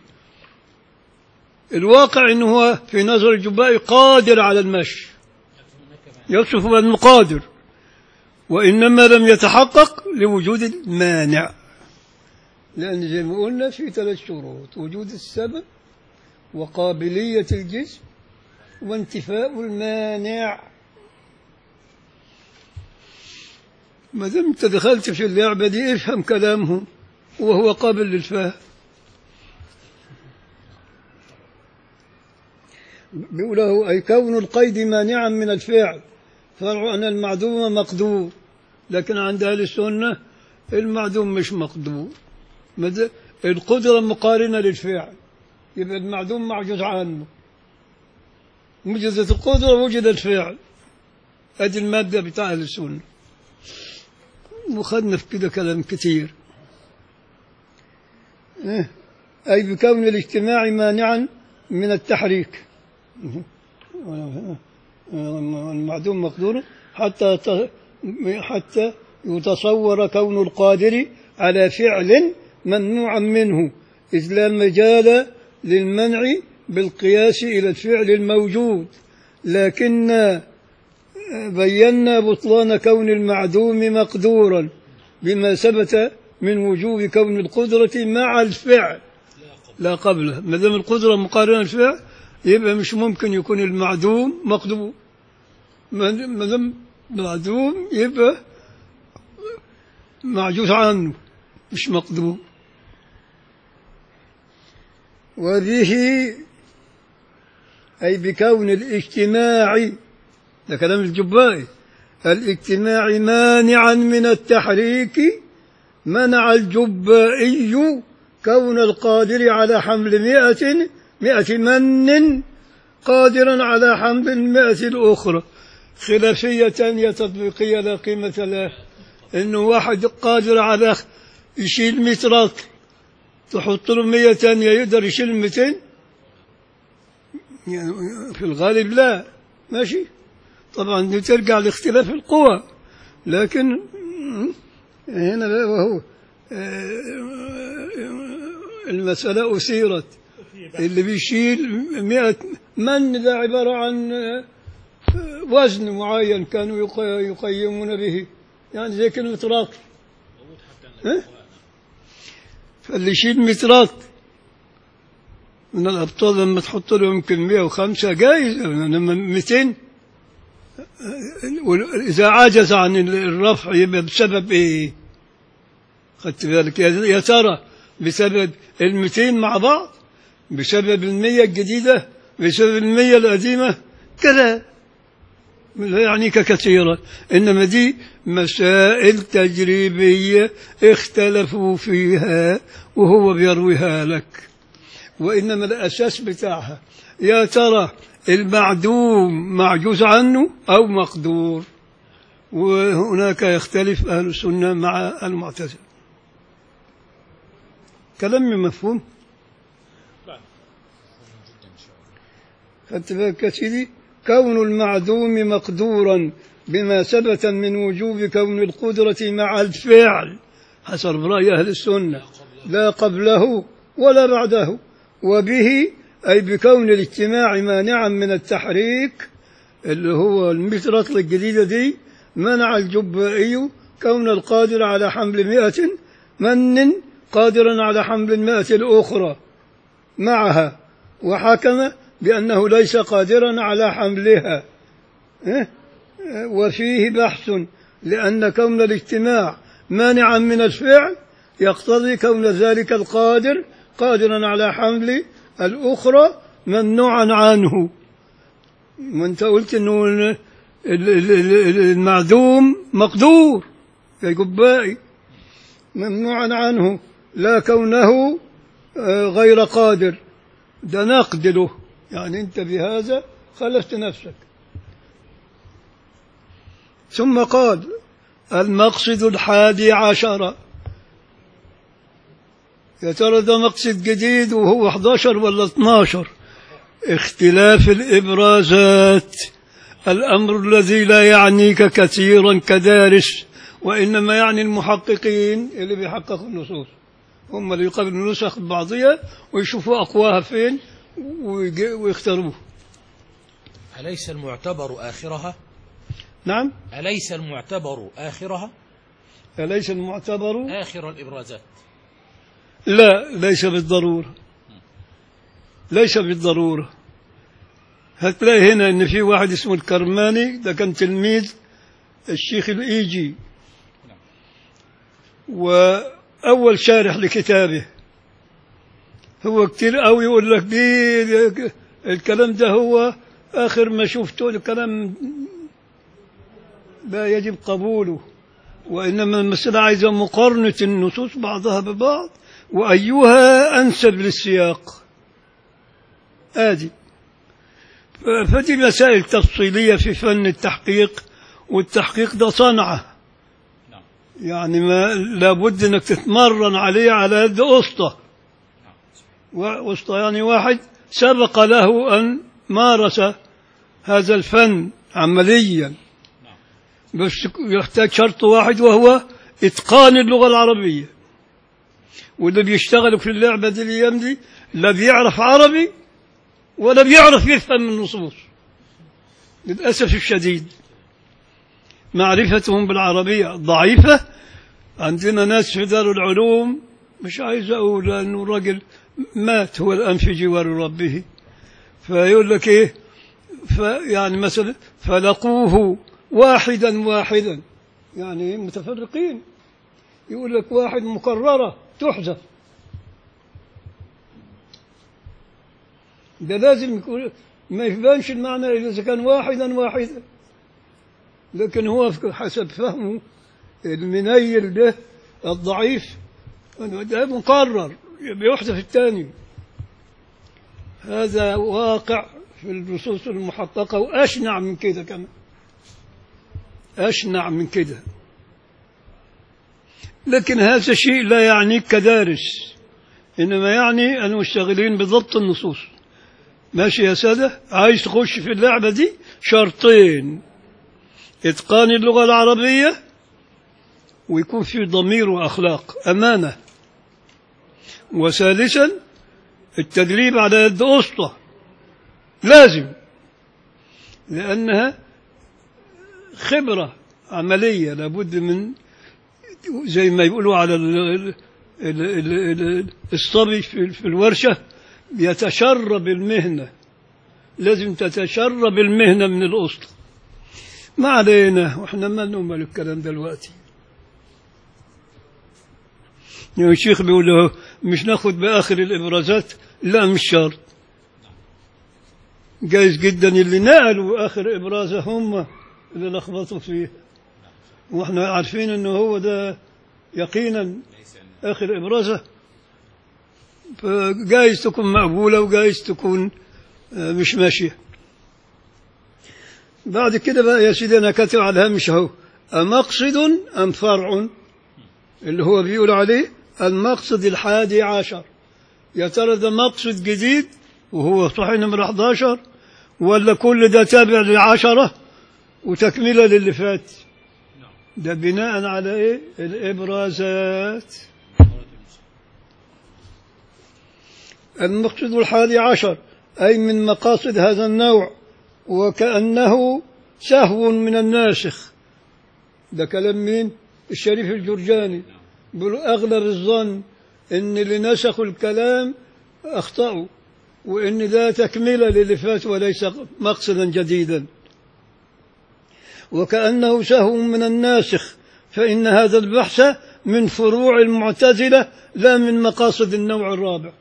الواقع أنه هو في نظر الجبائي قادر على المشي يصف بأنه قادر وإنما لم يتحقق لوجود المانع لأن زي ما قلنا في ثلاث شروط وجود السبب وقابلية الجسم وانتفاء المانع ما دام انت دخلت في اللعبة دي افهم كلامهم وهو قابل للفهم بيقوله أي كون القيد مانعا من الفعل فرع أن المعدوم مقدور لكن عند أهل السنة المعدوم مش مقدور مد- القدرة مقارنة للفعل يبقى المعدوم معجوز عنه وجدت القدرة وجد الفعل هذه المادة بتاع أهل السنة وخدنا في كده كلام كتير إيه؟ أي بكون الاجتماع مانعا من التحريك المعدوم مقدور حتى ت- حتى يتصور كون القادر على فعل ممنوعا منه إذ لا مجال للمنع بالقياس إلى الفعل الموجود لكن بينا بطلان كون المعدوم مقدورا بما ثبت من وجوب كون القدرة مع الفعل لا قبله ما دام القدرة مقارنة الفعل يبقى مش ممكن يكون المعدوم مقدور ما ما دام معدوم يبقى معجوز عنه مش مقدور وبه أي بكون الاجتماع ده كلام الجبائي الاجتماع مانعا من التحريك منع الجبائي كون القادر على حمل مئة مئة من قادرا على حمل المئة الأخرى خلافية هي تطبيقية لا قيمة لها إنه واحد قادر على يشيل 100 رطل تحط له 100 ثانية يقدر يشيل 200 يعني في الغالب لا ماشي طبعا دي ترجع لاختلاف القوى لكن هنا لا وهو المسألة أثيرت اللي بيشيل مئة من ده عبارة عن وزن معين كانوا يق- يقيمون به يعني زي كلمة راكب ها؟ فاللي يشيل 100 راكب من الأبطال لما تحط له يمكن 105 جايز لما 200 إذا عجز عن الرفع يبقى بسبب إيه؟ خدت بالك يا يا ترى بسبب ال 200 مع بعض بسبب المية الجديدة بسبب المية القديمة كذا لا يعنيك كثيرا إنما دي مسائل تجريبية اختلفوا فيها وهو بيرويها لك وإنما الأساس بتاعها يا ترى المعدوم معجوز عنه أو مقدور وهناك يختلف أهل السنة مع المعتزلة كلامي مفهوم خدت بالك يا سيدي كون المعدوم مقدورا بما ثبت من وجوب كون القدرة مع الفعل حسب رأي أهل السنة لا قبله ولا بعده وبه أي بكون الاجتماع مانعا من التحريك اللي هو المترطل الجديدة دي منع الجبائي كون القادر على حمل مئة من قادرا على حمل المئة الأخرى معها وحكم بأنه ليس قادرا على حملها إيه؟ وفيه بحث لأن كون الاجتماع مانعا من الفعل يقتضي كون ذلك القادر قادرا على حمل الأخرى ممنوعا عنه وانت قلت انه ال- ال- ال- المعدوم مقدور يا جبائي ممنوعا عنه لا كونه آه، غير قادر ده نقد له يعني انت بهذا خلفت نفسك ثم قال المقصد الحادي عشر يا ترى ده مقصد جديد وهو 11 ولا 12 اختلاف الإبرازات الأمر الذي لا يعنيك كثيرا كدارس وإنما يعني المحققين اللي بيحققوا النصوص هم اللي يقابلوا النسخ بعضية ويشوفوا أقواها فين ويجي- ويختاروه أليس المعتبر آخرها نعم أليس المعتبر آخرها أليس المعتبر آخر الإبرازات لا ليس بالضرورة ليس بالضرورة هتلاقي هنا ان في واحد اسمه الكرماني ده كان تلميذ الشيخ الايجي واول شارح لكتابه هو كتير قوي يقول لك دي دي- الكلام ده هو اخر ما شفته الكلام لا يجب قبوله وإنما المسألة عايزة مقارنة النصوص بعضها ببعض وأيها أنسب للسياق آدي ف- فدي مسائل تفصيلية في فن التحقيق والتحقيق ده صنعة نعم. يعني ما لابد انك تتمرن عليه على يد اسطى واسطى يعني واحد سبق له ان مارس هذا الفن عمليا بس يحتاج شرط واحد وهو اتقان اللغه العربيه واللي بيشتغلوا في اللعبه دي الايام دي لا بيعرف عربي ولا بيعرف يفهم النصوص للاسف الشديد معرفتهم بالعربيه ضعيفه عندنا ناس في دار العلوم مش عايز اقول لانه الراجل مات هو الان في جوار ربه فيقول لك ايه فيعني مثلا فلقوه واحدا واحدا يعني متفرقين يقول لك واحد مكررة تحذف ده لازم يكون ما يبانش المعنى إذا كان واحدا واحدا لكن هو حسب فهمه المنيل ده الضعيف ده مقرر بيحذف الثاني هذا واقع في النصوص المحققة وأشنع من كده كمان أشنع من كده لكن هذا شيء لا يعنيك كدارس إنما يعني المشتغلين بضبط النصوص ماشي يا سادة عايز تخش في اللعبة دي شرطين إتقان اللغة العربية ويكون في ضمير وأخلاق أمانة وثالثا التدريب على يد أسطى لازم لأنها خبرة عملية لابد من زي ما يقولوا على ال- ال- ال- ال- الصبي في في الورشة يتشرب المهنة لازم تتشرب المهنة من الأصل ما علينا واحنا ما نؤمل الكلام دلوقتي يعني الشيخ بيقول له مش ناخد بآخر الإبرازات لا مش شرط جايز جدا اللي نقلوا آخر إبرازة هم اللي لخبطوا فيه واحنا عارفين انه هو ده يقينا آخر إبرازة فجايز تكون مقبولة وجايز تكون آه، مش ماشية بعد كده بقى يا سيدي أنا كاتب على الهامش أهو أمقصد أم فرع اللي هو بيقول عليه المقصد الحادي عشر يا ترى ده مقصد جديد وهو صحيح نمرة 11 ولا كل ده تابع للعشرة وتكملة للي فات ده بناء على ايه الإبرازات المقصد الحادي عشر أي من مقاصد هذا النوع وكأنه سهو من الناسخ ده كلام مين الشريف الجرجاني بيقولوا أغلب الظن إن اللي نسخوا الكلام أخطأوا وإن ده تكملة للي فات وليس مقصدا جديدا وكأنه سهو من الناسخ فإن هذا البحث من فروع المعتزلة لا من مقاصد النوع الرابع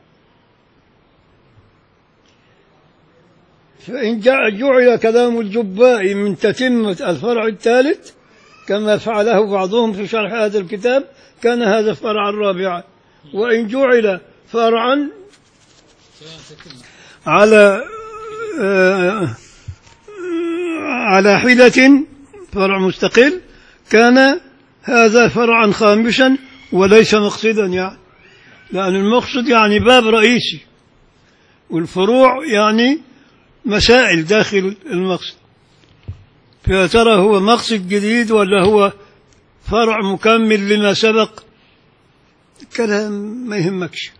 فإن جع- جعل كلام الجباء من تتمة الفرع الثالث كما فعله بعضهم في شرح هذا الكتاب كان هذا الفرع الرابع وإن جعل فرعا على آه، على حيلة فرع مستقل كان هذا فرعا خامسا وليس مقصدا يعني لأن المقصد يعني باب رئيسي والفروع يعني مسائل داخل المقصد فيا ترى هو مقصد جديد ولا هو فرع مكمل لما سبق كلام ما يهمكش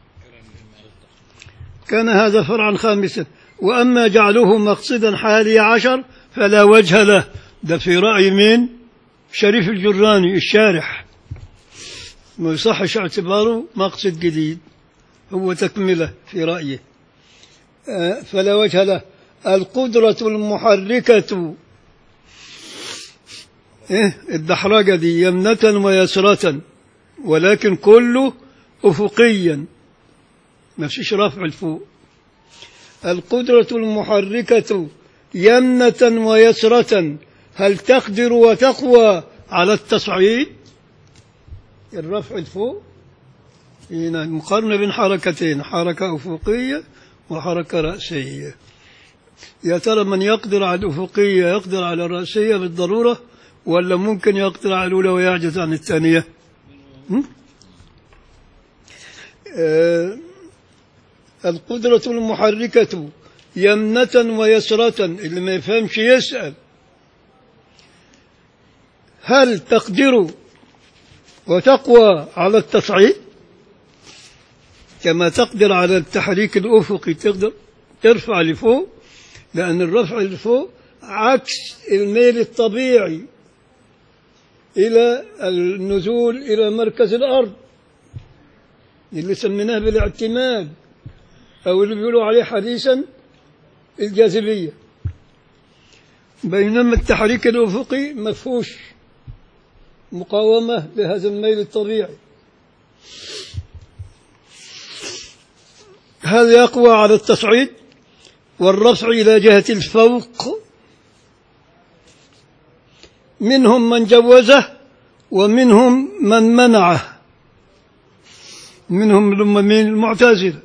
كان هذا فرعا خامسا وأما جعله مقصدا حادي عشر فلا وجه له ده في رأي مين شريف الجراني الشارح ما يصحش اعتباره مقصد جديد هو تكملة في رأيه آه، فلا وجه له القدرة المحركة إيه الدحرجة دي يمنة ويسرة ولكن كله أفقيا ما فيش رفع الفوق القدرة المحركة يمنة ويسرة هل تقدر وتقوى على التصعيد الرفع الفوق هنا مقارنة بين حركتين حركة أفقية وحركة رأسية يا ترى من يقدر على الأفقية يقدر على الرأسية بالضرورة ولا ممكن يقدر على الأولى ويعجز عن الثانية هم؟ آه القدرة المحركة يمنة ويسرة اللي ما يفهمش يسأل هل تقدر وتقوى على التصعيد كما تقدر على التحريك الأفقي تقدر ترفع لفوق لأن الرفع لفوق عكس الميل الطبيعي إلى النزول إلى مركز الأرض اللي سميناه بالاعتماد أو اللي بيقولوا عليه حديثا الجاذبية بينما التحريك الأفقي ما فيهوش مقاومة لهذا الميل الطبيعي هذا يقوى على التصعيد والرفع إلى جهة الفوق منهم من جوزه ومنهم من منعه منهم لما من المعتزلة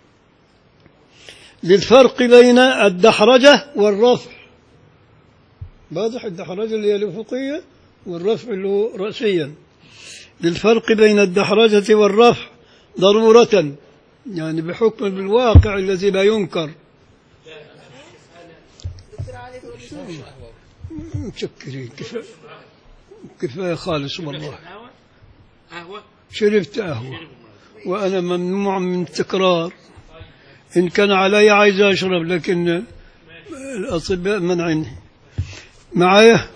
للفرق بين الدحرجة والرفع واضح الدحرجة اللي هي الأفقية والرفع اللي هو رأسيا للفرق بين الدحرجة والرفع ضرورة يعني بحكم بالواقع الذي لا ينكر متشكرين كفاية كفاية خالص والله قهوة قهوة شربت قهوة وأنا ممنوع من التكرار إن كان علي عايز أشرب لكن الأطباء منعني معايا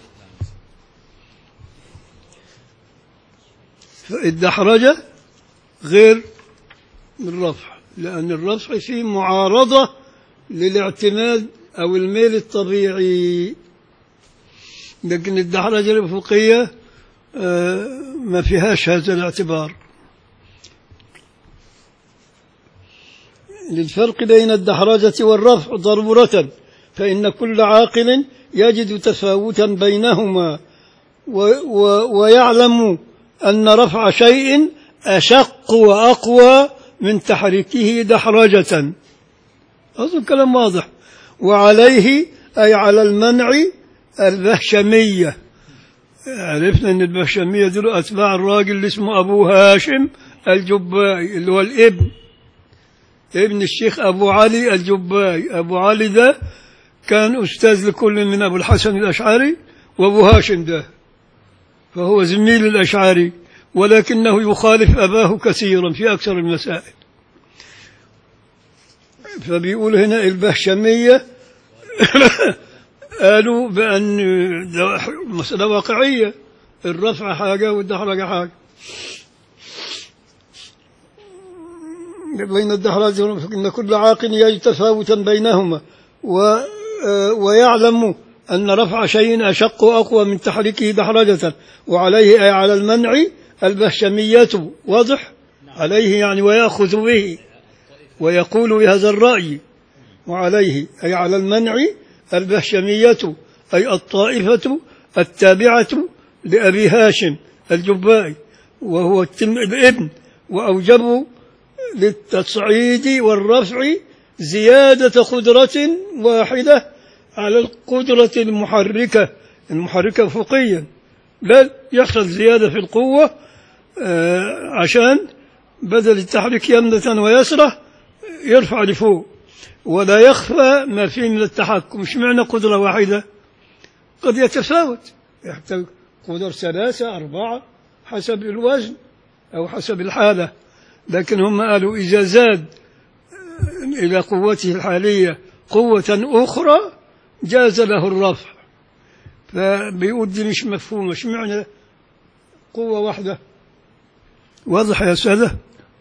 فالدحرجة غير الرفع لأن الرفع فيه معارضة للاعتماد أو الميل الطبيعي لكن الدحرجة الأفقية آه، ما فيهاش هذا الاعتبار للفرق بين الدحرجة والرفع ضرورة فإن كل عاقل يجد تفاوتا بينهما و و ويعلم أن رفع شيء أشق وأقوى من تحريكه دحرجة أظن كلام واضح وعليه أي على المنع البهشمية عرفنا أن البهشمية دول أتباع الراجل اللي اسمه أبو هاشم الجبائي اللي هو الابن ابن الشيخ أبو علي الجبائي أبو علي ده كان أستاذ لكل من أبو الحسن الأشعري وأبو هاشم ده فهو زميل الأشعري ولكنه يخالف أباه كثيرا في أكثر المسائل فبيقول هنا البهشمية قالوا بأن ده مسألة واقعية الرفع حاجة والدحرجة حاجة بين الدحرج إن كل عاقل يجد تفاوتا بينهما و ويعلم أن رفع شيء أشق وأقوى من تحريكه دحرجة وعليه أي على المنع البهشمية واضح عليه يعني ويأخذ به ويقول بهذا الرأي وعليه أي على المنع البهشمية أي الطائفة التابعة لأبي هاشم الجبائي وهو التم- الابن وأوجبوا للتصعيد والرفع زيادة قدرة واحدة على القدرة المحركة المحركة أفقيا بل يحصل زيادة في القوة آه، عشان بدل التحريك يمنة ويسرة يرفع لفوق ولا يخفى ما فيه من التحكم مش معنى قدرة واحدة قد يتفاوت يحتاج قدر ثلاثة أربعة حسب الوزن أو حسب الحالة لكن هم قالوا إذا زاد إلى قوته الحالية قوة أخرى جاز له الرفع فبيقول دي مش مفهومة مش معنى قوة واحدة واضح يا سادة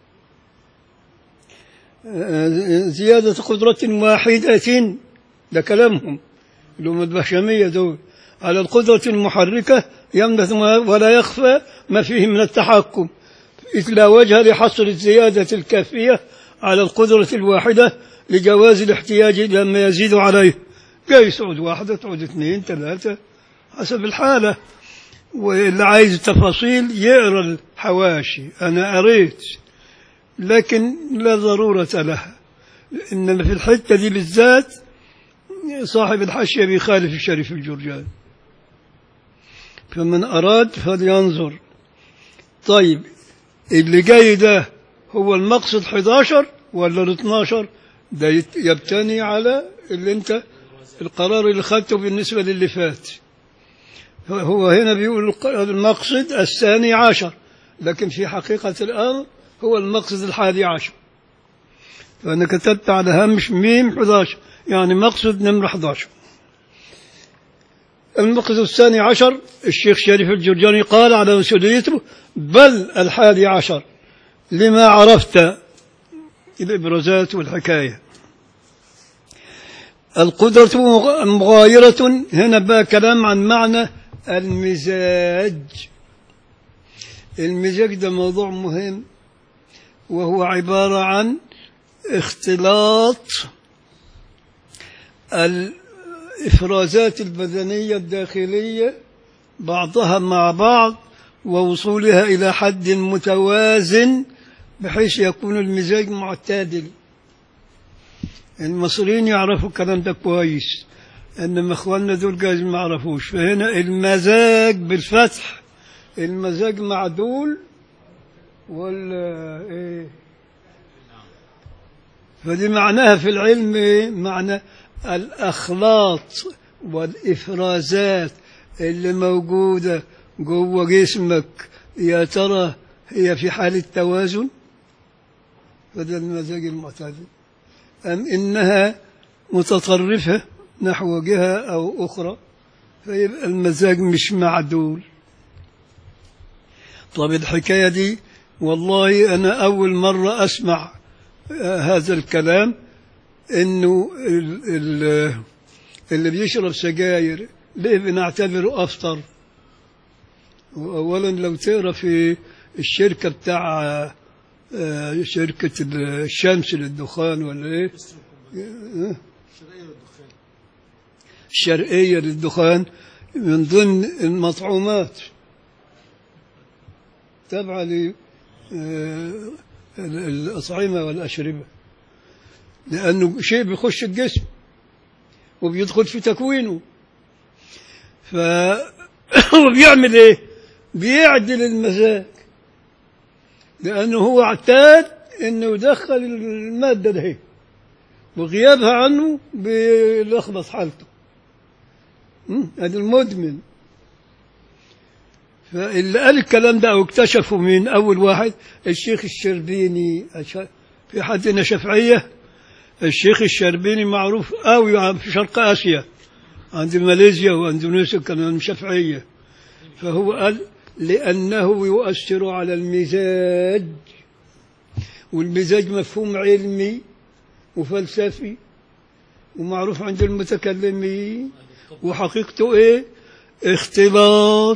زيادة قدرة واحدة ده كلامهم اللي هم البشمية دول على القدرة المحركة يمنث ولا يخفى ما فيه من التحكم إذ لا وجه لحصر الزيادة الكافية على القدرة الواحدة لجواز الاحتياج إلى ما يزيد عليه جاي تعود واحدة تعود اثنين ثلاثة حسب الحالة واللي عايز تفاصيل يقرا الحواشي أنا قريت لكن لا ضرورة لها إنما في الحتة دي بالذات صاحب الحاشية بيخالف الشريف الجرجاني فمن أراد فلينظر طيب اللي جاي ده هو المقصد 11 ولا ال 12 ده يت- يبتني على اللي انت القرار اللي خدته بالنسبة للي فات هو هنا بيقول الق- المقصد الثاني عشر لكن في حقيقة الأمر هو المقصد الحادي عشر فأنا كتبت على هامش ميم 11 يعني مقصد نمرة 11 المقصد الثاني عشر الشيخ شريف الجرجاني قال على مسؤوليته بل الحادي عشر لما عرفت الإبرازات والحكاية القدرة مغ- مغايرة هنا بقى كلام عن معنى المزاج المزاج ده موضوع مهم وهو عبارة عن اختلاط الإفرازات البدنية الداخلية بعضها مع بعض ووصولها إلى حد متوازن بحيث يكون المزاج معتدل المصريين يعرفوا الكلام ده كويس انما اخواننا دول جايز ما يعرفوش فهنا المزاج بالفتح المزاج معدول ولا ايه فدي معناها في العلم ايه معنى الاخلاط والافرازات اللي موجوده جوه جسمك يا ترى هي في حاله توازن فده المزاج المعتدل أم إنها متطرفة نحو جهة أو أخرى فيبقى المزاج مش معدول طب الحكاية دي والله أنا أول مرة أسمع آه، هذا الكلام إنه ال ال اللي بيشرب سجاير ليه بنعتبره أفطر وأولا لو تقرأ في الشركة بتاع آه، شركة الشمس للدخان ولا إيه آه، الشرقية للدخان من ضمن المطعومات تابعة ل آه، ال- الأطعمة والأشربة لأنه شيء بيخش الجسم وبيدخل في تكوينه ف هو بيعمل ايه بيعدل المزاج لأنه هو اعتاد أنه يدخل المادة ده وغيابها عنه بيلخبط حالته م? هذا المدمن فاللي قال الكلام ده أو اكتشفوا من أول واحد الشيخ الشربيني الش- في حدنا شافعية الشيخ الشربيني معروف قوي في شرق آسيا عند ماليزيا واندونيسيا كانوا شافعية فهو قال لأنه يؤثر على المزاج والمزاج مفهوم علمي وفلسفي ومعروف عند المتكلمين وحقيقته ايه اختلاط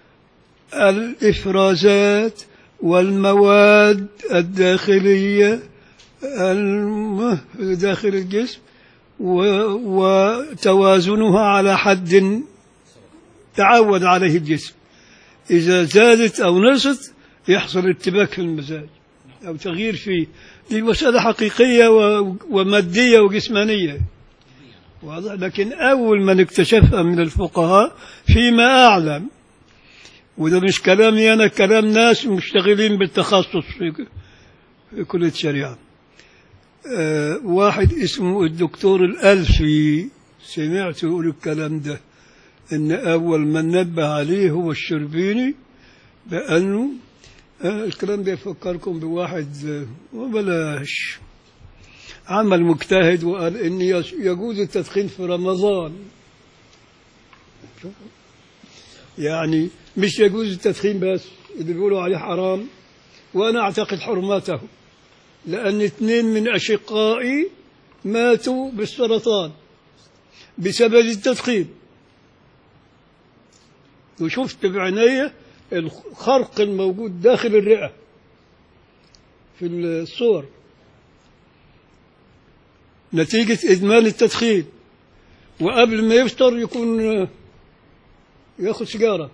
الإفرازات والمواد الداخلية الم- داخل الجسم و- وتوازنها على حد تعود عليه الجسم إذا زادت أو نقصت يحصل ارتباك في المزاج أو تغيير فيه دي مسألة حقيقية و- ومادية وجسمانية واضح لكن أول من اكتشفها من الفقهاء فيما أعلم وده مش كلامي أنا كلام ناس مشتغلين بالتخصص في في كلية الشريعة آه، واحد اسمه الدكتور الألفي سمعت يقول الكلام ده إن أول من نبه عليه هو الشربيني بأنه آه، الكلام ده يفكركم بواحد آه، وبلاش عمل مجتهد وقال إن يس- يجوز التدخين في رمضان يعني مش يجوز التدخين بس اللي بيقولوا عليه حرام وأنا أعتقد حرمته لأن اثنين من أشقائي ماتوا بالسرطان بسبب التدخين وشفت بعيني الخرق الموجود داخل الرئة في الصور نتيجة إدمان التدخين وقبل ما يفطر يكون آه، ياخذ سيجارة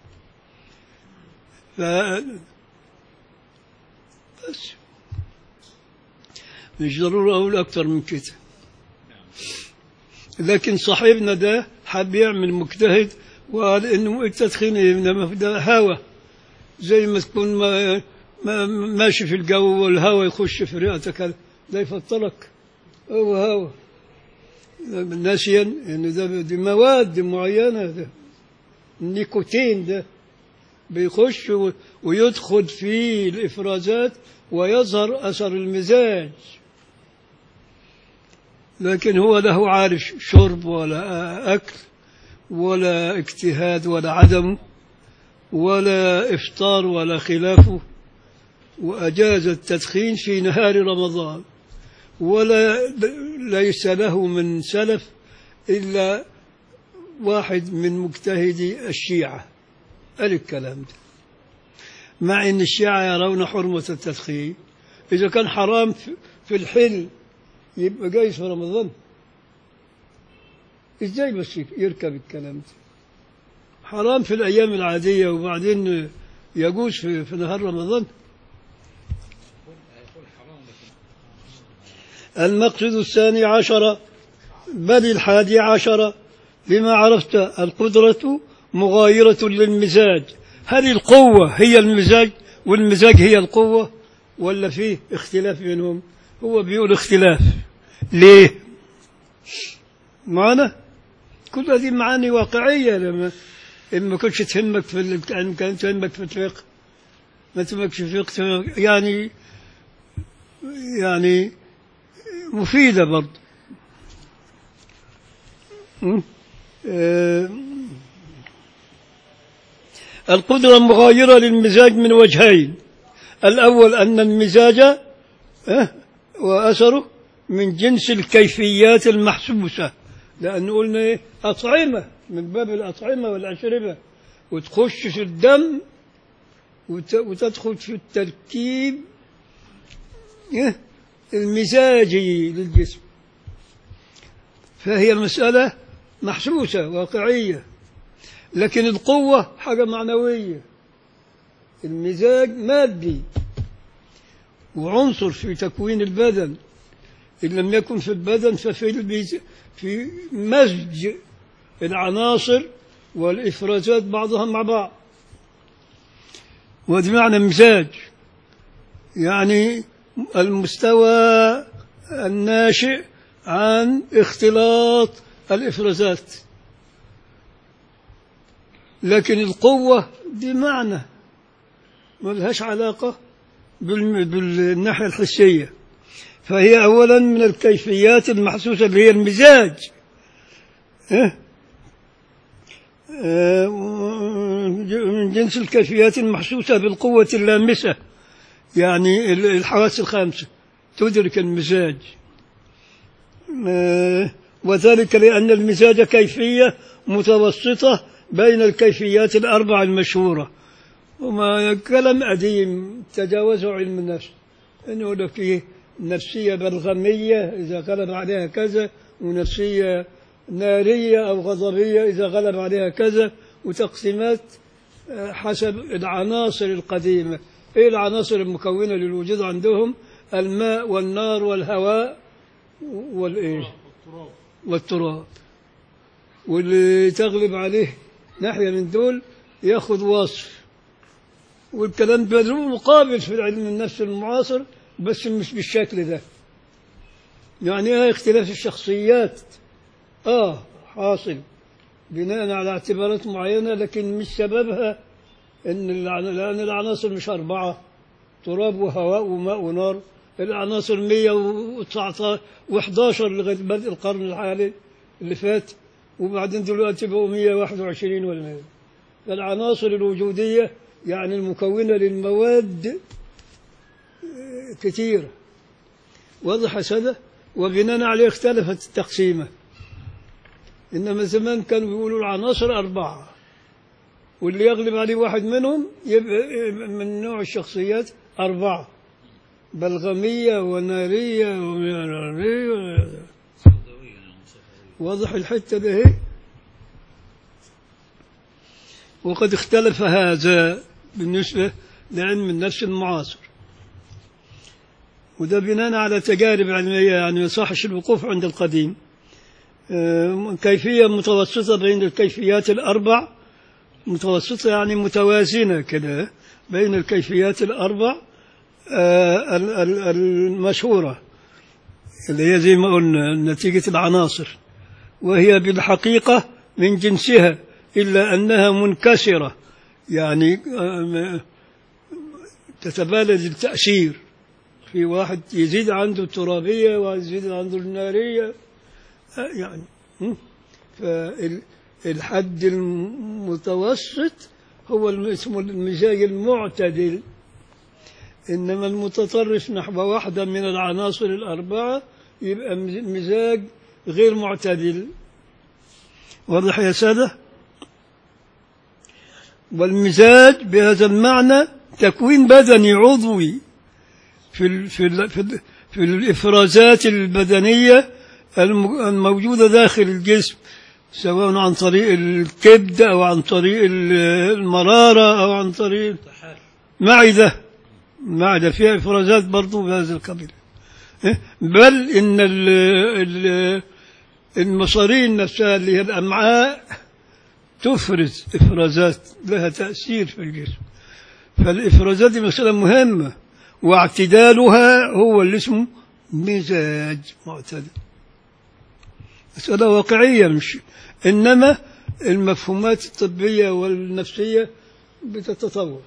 ف بس مش ضروري أقول أكتر من كده لكن صاحبنا ده حب يعمل مجتهد وقال انه التدخين انما ده هوا زي ما تكون ما ما ماشي في الجو والهواء يخش في رئتك ده يفطرك هو هوا ناسيا ان ده دي مواد معينه ده النيكوتين ده بيخش و- ويدخل في الافرازات ويظهر اثر المزاج لكن هو له عارف شرب ولا اكل ولا اجتهاد ولا عدم ولا افطار ولا خلافه واجاز التدخين في نهار رمضان ولا ليس له من سلف الا واحد من مجتهدي الشيعه قال الكلام ده مع ان الشيعه يرون حرمه التدخين اذا كان حرام في- في الحل يبقى جاي في رمضان ازاي بس يركب الكلام ده حرام في الايام العاديه وبعدين يجوز في, في نهار رمضان المقصد الثاني عشر بل الحادي عشر بما عرفت القدرة مغايرة للمزاج هل القوة هي المزاج والمزاج هي القوة ولا فيه اختلاف بينهم هو بيقول اختلاف ليه معنا كل هذه معاني واقعية لما إما كنتش تهمك في ال- إن كان تهمك في الفقه ما تهمكش في الفقه يعني يعني مفيدة برضه م? آه، القدرة مغايرة للمزاج من وجهين الأول أن المزاج آه، وأثره من جنس الكيفيات المحسوسة لأن قلنا إيه؟ أطعمة من باب الأطعمة والأشربة وتخش في الدم وت- وتدخل في التركيب إيه؟ المزاجي للجسم فهي المسألة محسوسة واقعية لكن القوة حاجة معنوية المزاج مادي وعنصر في تكوين البدن إن لم يكن في البدن ففي الميز- في مزج العناصر والإفرازات بعضها مع بعض ودي معنى مزاج يعني المستوى الناشئ عن اختلاط الإفرازات لكن القوة دي معنى ما لهاش علاقة بالم- بالناحية الحسية فهي أولا من الكيفيات المحسوسة اللي هي المزاج إيه؟ آه، من جنس الكيفيات المحسوسة بالقوة اللامسة يعني ال- الحواس الخامسة تدرك المزاج آه، وذلك لأن المزاج كيفية متوسطة بين الكيفيات الأربع المشهورة وما كلام قديم تجاوزه علم النفس انه يقول لك فيه نفسيه بلغميه اذا غلب عليها كذا ونفسيه ناريه او غضبيه اذا غلب عليها كذا وتقسيمات آه، حسب العناصر القديمه ايه العناصر المكونه للوجود عندهم الماء والنار والهواء والايه والتراب واللي تغلب عليه ناحيه من دول ياخذ وصف والكلام ده له مقابل في علم النفس المعاصر بس مش بالشكل ده يعني ايه اختلاف الشخصيات اه حاصل بناء على اعتبارات معينة لكن مش سببها ان العن- لان العناصر مش أربعة تراب وهواء وماء ونار العناصر 119 و11 لغاية بدء القرن الحالي اللي فات وبعدين دلوقتي بقوا 121 ولا ما العناصر الوجودية يعني المكونة للمواد آه، كثيرة واضح هذا وبناء عليه اختلفت التقسيمة إنما زمان كانوا بيقولوا العناصر أربعة واللي يغلب عليه واحد منهم يبقى من نوع الشخصيات أربعة بلغمية ونارية وميرانية واضح الحتة ده هي وقد اختلف هذا بالنسبة لعلم النفس المعاصر وده بناء على تجارب علمية يعني ما يصحش الوقوف عند القديم آه، كيفية متوسطة بين الكيفيات الأربع متوسطة يعني متوازنة كده بين الكيفيات الأربع آه، ال- ال- المشهورة اللي هي زي ما قلنا نتيجة العناصر وهي بالحقيقة من جنسها إلا أنها منكسرة يعني آه، تتبادل التأثير في واحد يزيد عنده الترابية وواحد يزيد عنده النارية آه، يعني م? فالحد المتوسط هو الم- اسمه المزاج المعتدل إنما المتطرف نحو واحدة من العناصر الأربعة يبقى مز- مزاج غير معتدل واضح يا سادة والمزاج بهذا المعنى تكوين بدني عضوي في ال في ال في, ال في الإفرازات البدنية الم- الموجودة داخل الجسم سواء عن طريق الكبد أو عن طريق ال- المرارة أو عن طريق تحال معدة معدة فيها إفرازات برضو بهذا القبيل إيه؟ بل إن ال ال المصارين نفسها اللي هي الأمعاء تفرز إفرازات لها تأثير في الجسم فالإفرازات دي مسألة مهمة واعتدالها هو اللي اسمه مزاج معتدل مسألة واقعية مش إنما المفهومات الطبية والنفسية بتتطور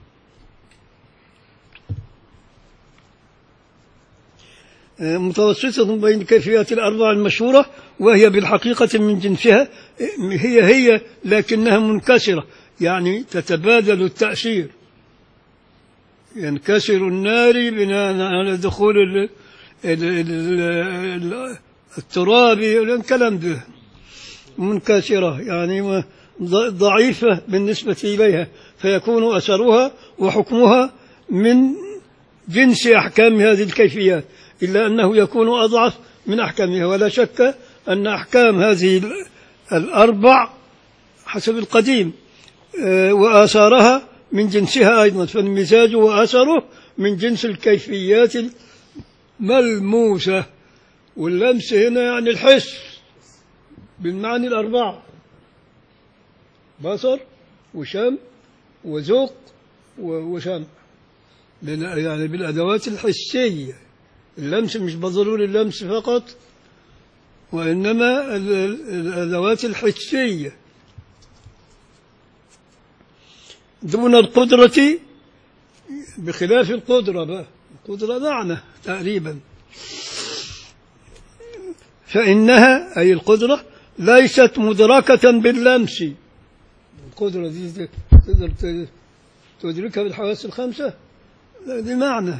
متوسطة بين الكيفيات الأربعة المشهورة وهي بالحقيقة من جنسها هي هي لكنها منكسرة يعني تتبادل التأثير ينكسر النار بناء على دخول ال ال ال ال التراب الكلام ده منكسرة يعني ما- ض- ضعيفة بالنسبة إليها فيكون أثرها وحكمها من جنس أحكام هذه الكيفيات إلا أنه يكون أضعف من أحكامها ولا شك أن أحكام هذه ال- الأربع حسب القديم آه، وآثارها من جنسها أيضا فالمزاج وأثره من جنس الكيفيات الملموسة واللمس هنا يعني الحس بالمعاني الأربعة بصر وشم وذوق و- وسمع لأن- يعني بالأدوات الحسية اللمس مش بالضروري اللمس فقط وإنما ال- ال- الأدوات الحسية دون القدرة بخلاف القدرة بقى القدرة معنى تقريبا فإنها أي القدرة ليست مدركة باللمس القدرة دي تقدر ت- تدركها بالحواس الخمسة لا، دي معنى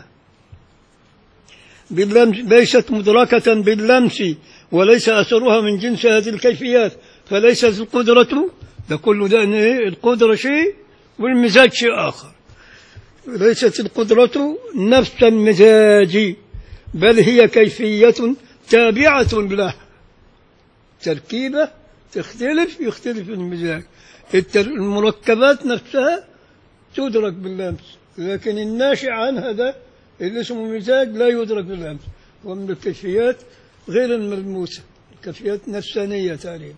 باللمس ليست مدركة باللمس وليس أثرها من جنس هذه الكيفيات فليست القدرة ده كله ده إن إيه؟ القدرة شيء والمزاج شيء آخر ليست القدرة نفس المزاج بل هي كيفية تابعة له تركيبة تختلف يختلف المزاج التر- المركبات نفسها تدرك باللمس لكن الناشئ عنها ده اللي اسمه مزاج لا يدرك باللمس هو من الكيفيات غير الملموسة كيفيات نفسانية تقريبا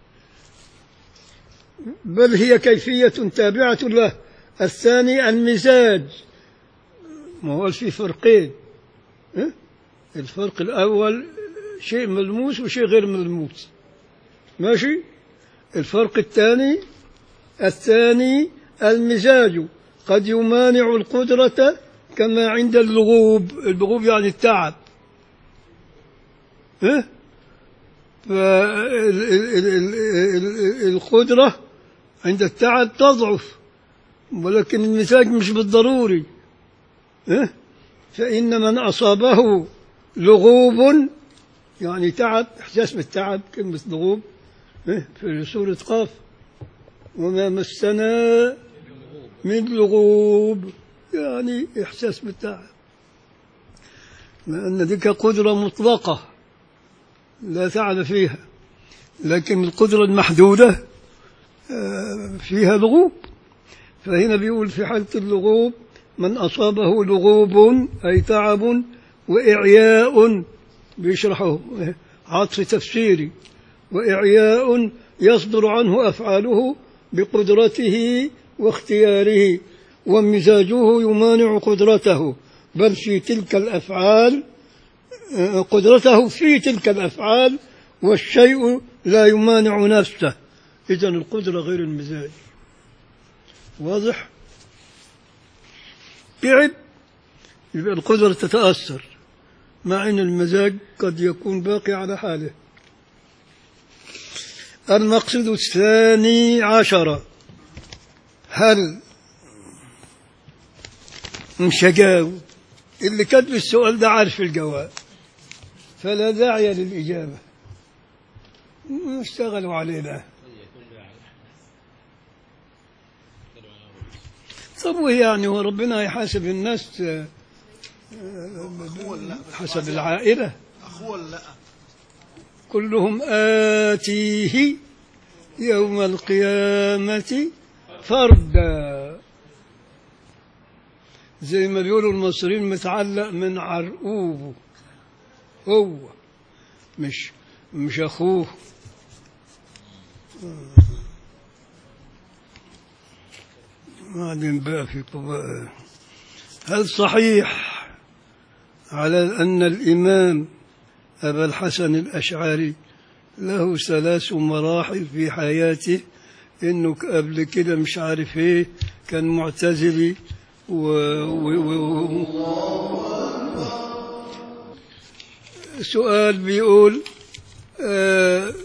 بل هي كيفية تابعة له الثاني المزاج ما هو في فرقين ها؟ الفرق الأول شيء ملموس وشيء غير ملموس ماشي الفرق الثاني الثاني المزاج قد يمانع القدرة كما عند اللغوب اللغوب يعني التعب ها؟ فالقدرة عند التعب تضعف ولكن المزاج مش بالضروري ها؟ فإن من أصابه لغوب يعني تعب إحساس بالتعب كلمة لغوب ها؟ في سورة قاف وما مسنا من لغوب يعني إحساس بالتعب لأن ذيك قدرة مطلقة لا تعب فيها لكن القدرة المحدودة آه، فيها لغوب فهنا بيقول في حالة اللغوب من أصابه لغوب أي تعب وإعياء بيشرحه عطف تفسيري وإعياء يصدر عنه أفعاله بقدرته واختياره ومزاجه يمانع قدرته بل في تلك الأفعال آه، قدرته في تلك الأفعال والشيء لا يمانع نفسه إذا القدرة غير المزاج واضح تعب يبقى القدرة تتأثر مع أن المزاج قد يكون باقي على حاله المقصد الثاني عشر هل مش هجاوب اللي كتب السؤال ده عارف الجواب فلا داعي للإجابة اشتغلوا علينا طب وهي يعني هو ربنا يحاسب الناس آه، آه، حسب العائلة اخوه ولا لا كلهم آتيه يوم القيامة فردا زي ما بيقولوا المصريين متعلق من عرقوبه هو مش مش أخوه بعدين بقى في طبقة هل صحيح على أن الإمام أبا الحسن الأشعري له ثلاث مراحل في حياته إنه قبل كده مش عارف إيه كان معتزلي و... و... و... سؤال بيقول آه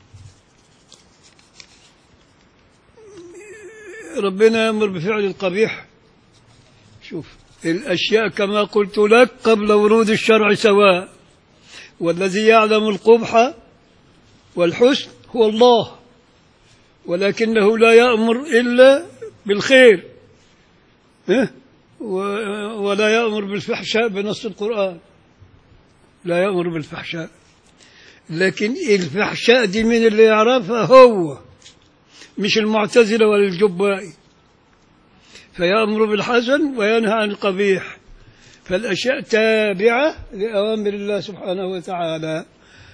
ربنا يأمر بفعل القبيح شوف الأشياء كما قلت لك قبل ورود الشرع سواء والذي يعلم القبح والحسن هو الله ولكنه لا يأمر إلا بالخير إيه؟ و- ولا يأمر بالفحشاء بنص القرآن لا يأمر بالفحشاء لكن الفحشاء دي من اللي يعرفها هو مش المعتزلة ولا الجبائي فيأمر بالحسن وينهى عن القبيح فالأشياء تابعة لأوامر الله سبحانه وتعالى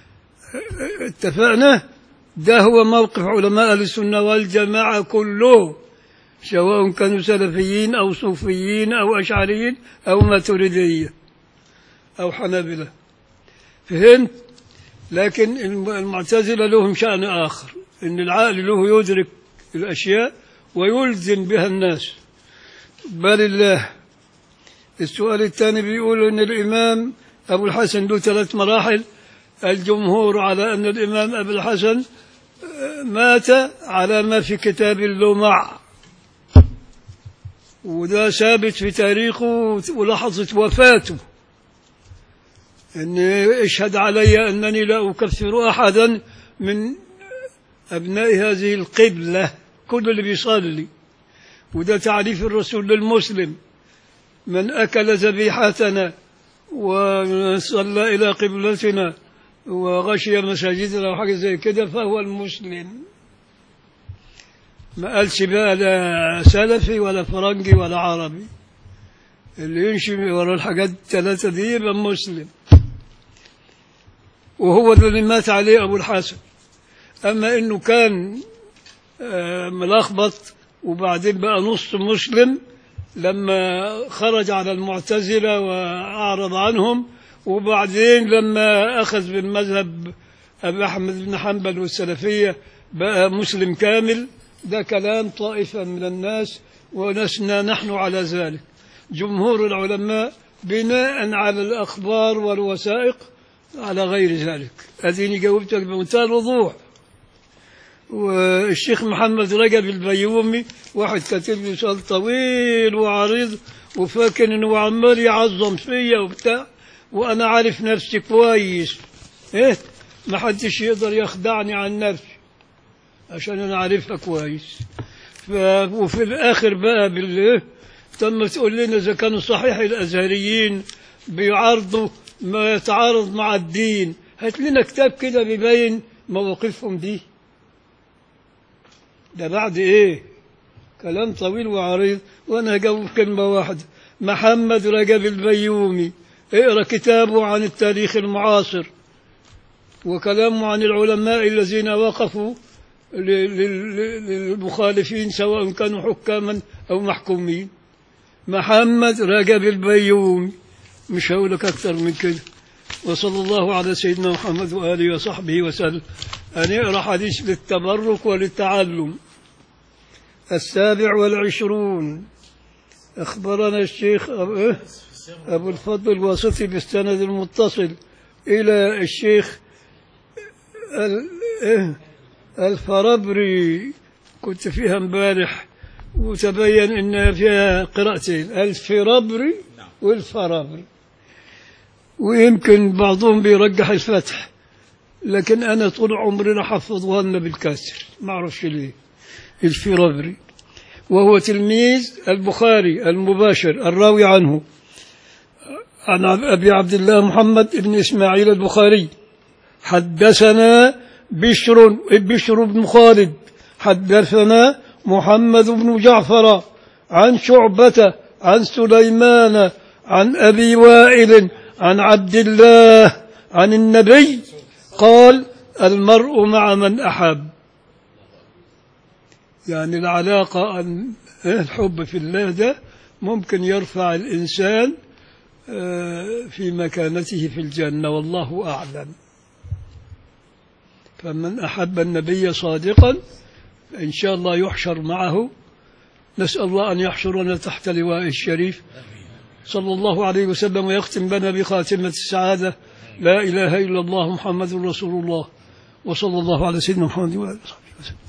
اتفقنا ده هو موقف علماء أهل السنة والجماعة كله سواء كانوا سلفيين أو صوفيين أو أشعريين أو ماتريدية أو حنابلة فهمت لكن الم- المعتزلة لهم شأن آخر إن العقل له يدرك الأشياء ويلزم بها الناس بل الله السؤال الثاني بيقول أن الإمام أبو الحسن له ثلاث مراحل الجمهور على أن الإمام أبو الحسن آه، مات على ما في كتاب اللمع وده ثابت في تاريخه ولحظة وفاته أن اشهد علي أنني لا أكفر أحدا من أبناء هذه القبلة كل اللي بيصلي وده تعريف الرسول للمسلم من أكل ذبيحتنا وصلى إلى قبلتنا وغشي مساجدنا وحاجة زي كده فهو المسلم ما قالش بقى لا سلفي ولا فرنجي ولا عربي اللي يمشي ورا الحاجات الثلاثة دي يبقى مسلم وهو ده اللي مات عليه أبو الحسن أما إنه كان آه، ملخبط وبعدين بقى نص مسلم لما خرج على المعتزلة وأعرض عنهم وبعدين لما أخذ بالمذهب أبي أحمد بن حنبل والسلفية بقى مسلم كامل ده كلام طائفة من الناس ولسنا نحن على ذلك جمهور العلماء بناء على الأخبار والوثائق على غير ذلك أديني جاوبتك بمنتهى الوضوح والشيخ محمد رجب البيومي واحد كاتب لي سؤال طويل وعريض وفاكر انه عمال يعظم فيا وبتاع وانا عارف نفسي كويس ايه ما حدش يقدر يخدعني عن نفسي عشان انا عارفها كويس ف... وفي الاخر بقى بال تم تقول لنا اذا كانوا صحيح الازهريين بيعارضوا ما يتعارض مع الدين هات لنا كتاب كده بيبين مواقفهم دي ده بعد ايه كلام طويل وعريض وانا هجاوب كلمه واحده محمد رجب البيومي اقرا كتابه عن التاريخ المعاصر وكلامه عن العلماء الذين وقفوا ل- لل- لل- للمخالفين سواء كانوا حكاما أو محكومين محمد رجب البيومي مش هقول لك أكثر من كده وصلى الله على سيدنا محمد وآله وصحبه وسلم أن يقرأ حديث للتبرك وللتعلم السابع والعشرون أخبرنا الشيخ أبو, إيه؟ أبو الفضل الواسطي بالسند المتصل إلى الشيخ ال- إيه؟ الفربري كنت فيها امبارح وتبين ان فيها قراءتين الفربري والفربري ويمكن بعضهم بيرجح الفتح لكن انا طول عمرنا حفظوها لنا بالكسر ما اعرفش ليه الفربري وهو تلميذ البخاري المباشر الراوي عنه عن ابي عبد الله محمد بن اسماعيل البخاري حدثنا بشر بشر بن خالد حدثنا محمد بن جعفر عن شعبة عن سليمان عن أبي وائل عن عبد الله عن النبي قال المرء مع من أحب يعني العلاقة أن الحب في الله ده ممكن يرفع الإنسان آه، في مكانته في الجنة والله أعلم فمن أحب النبي صادقا إن شاء الله يحشر معه نسأل الله أن يحشرنا تحت لواء الشريف صلى الله عليه وسلم ويختم بنا بخاتمة السعادة لا إله إلا الله محمد رسول الله وصلى الله على سيدنا محمد وآله وصحبه وسلم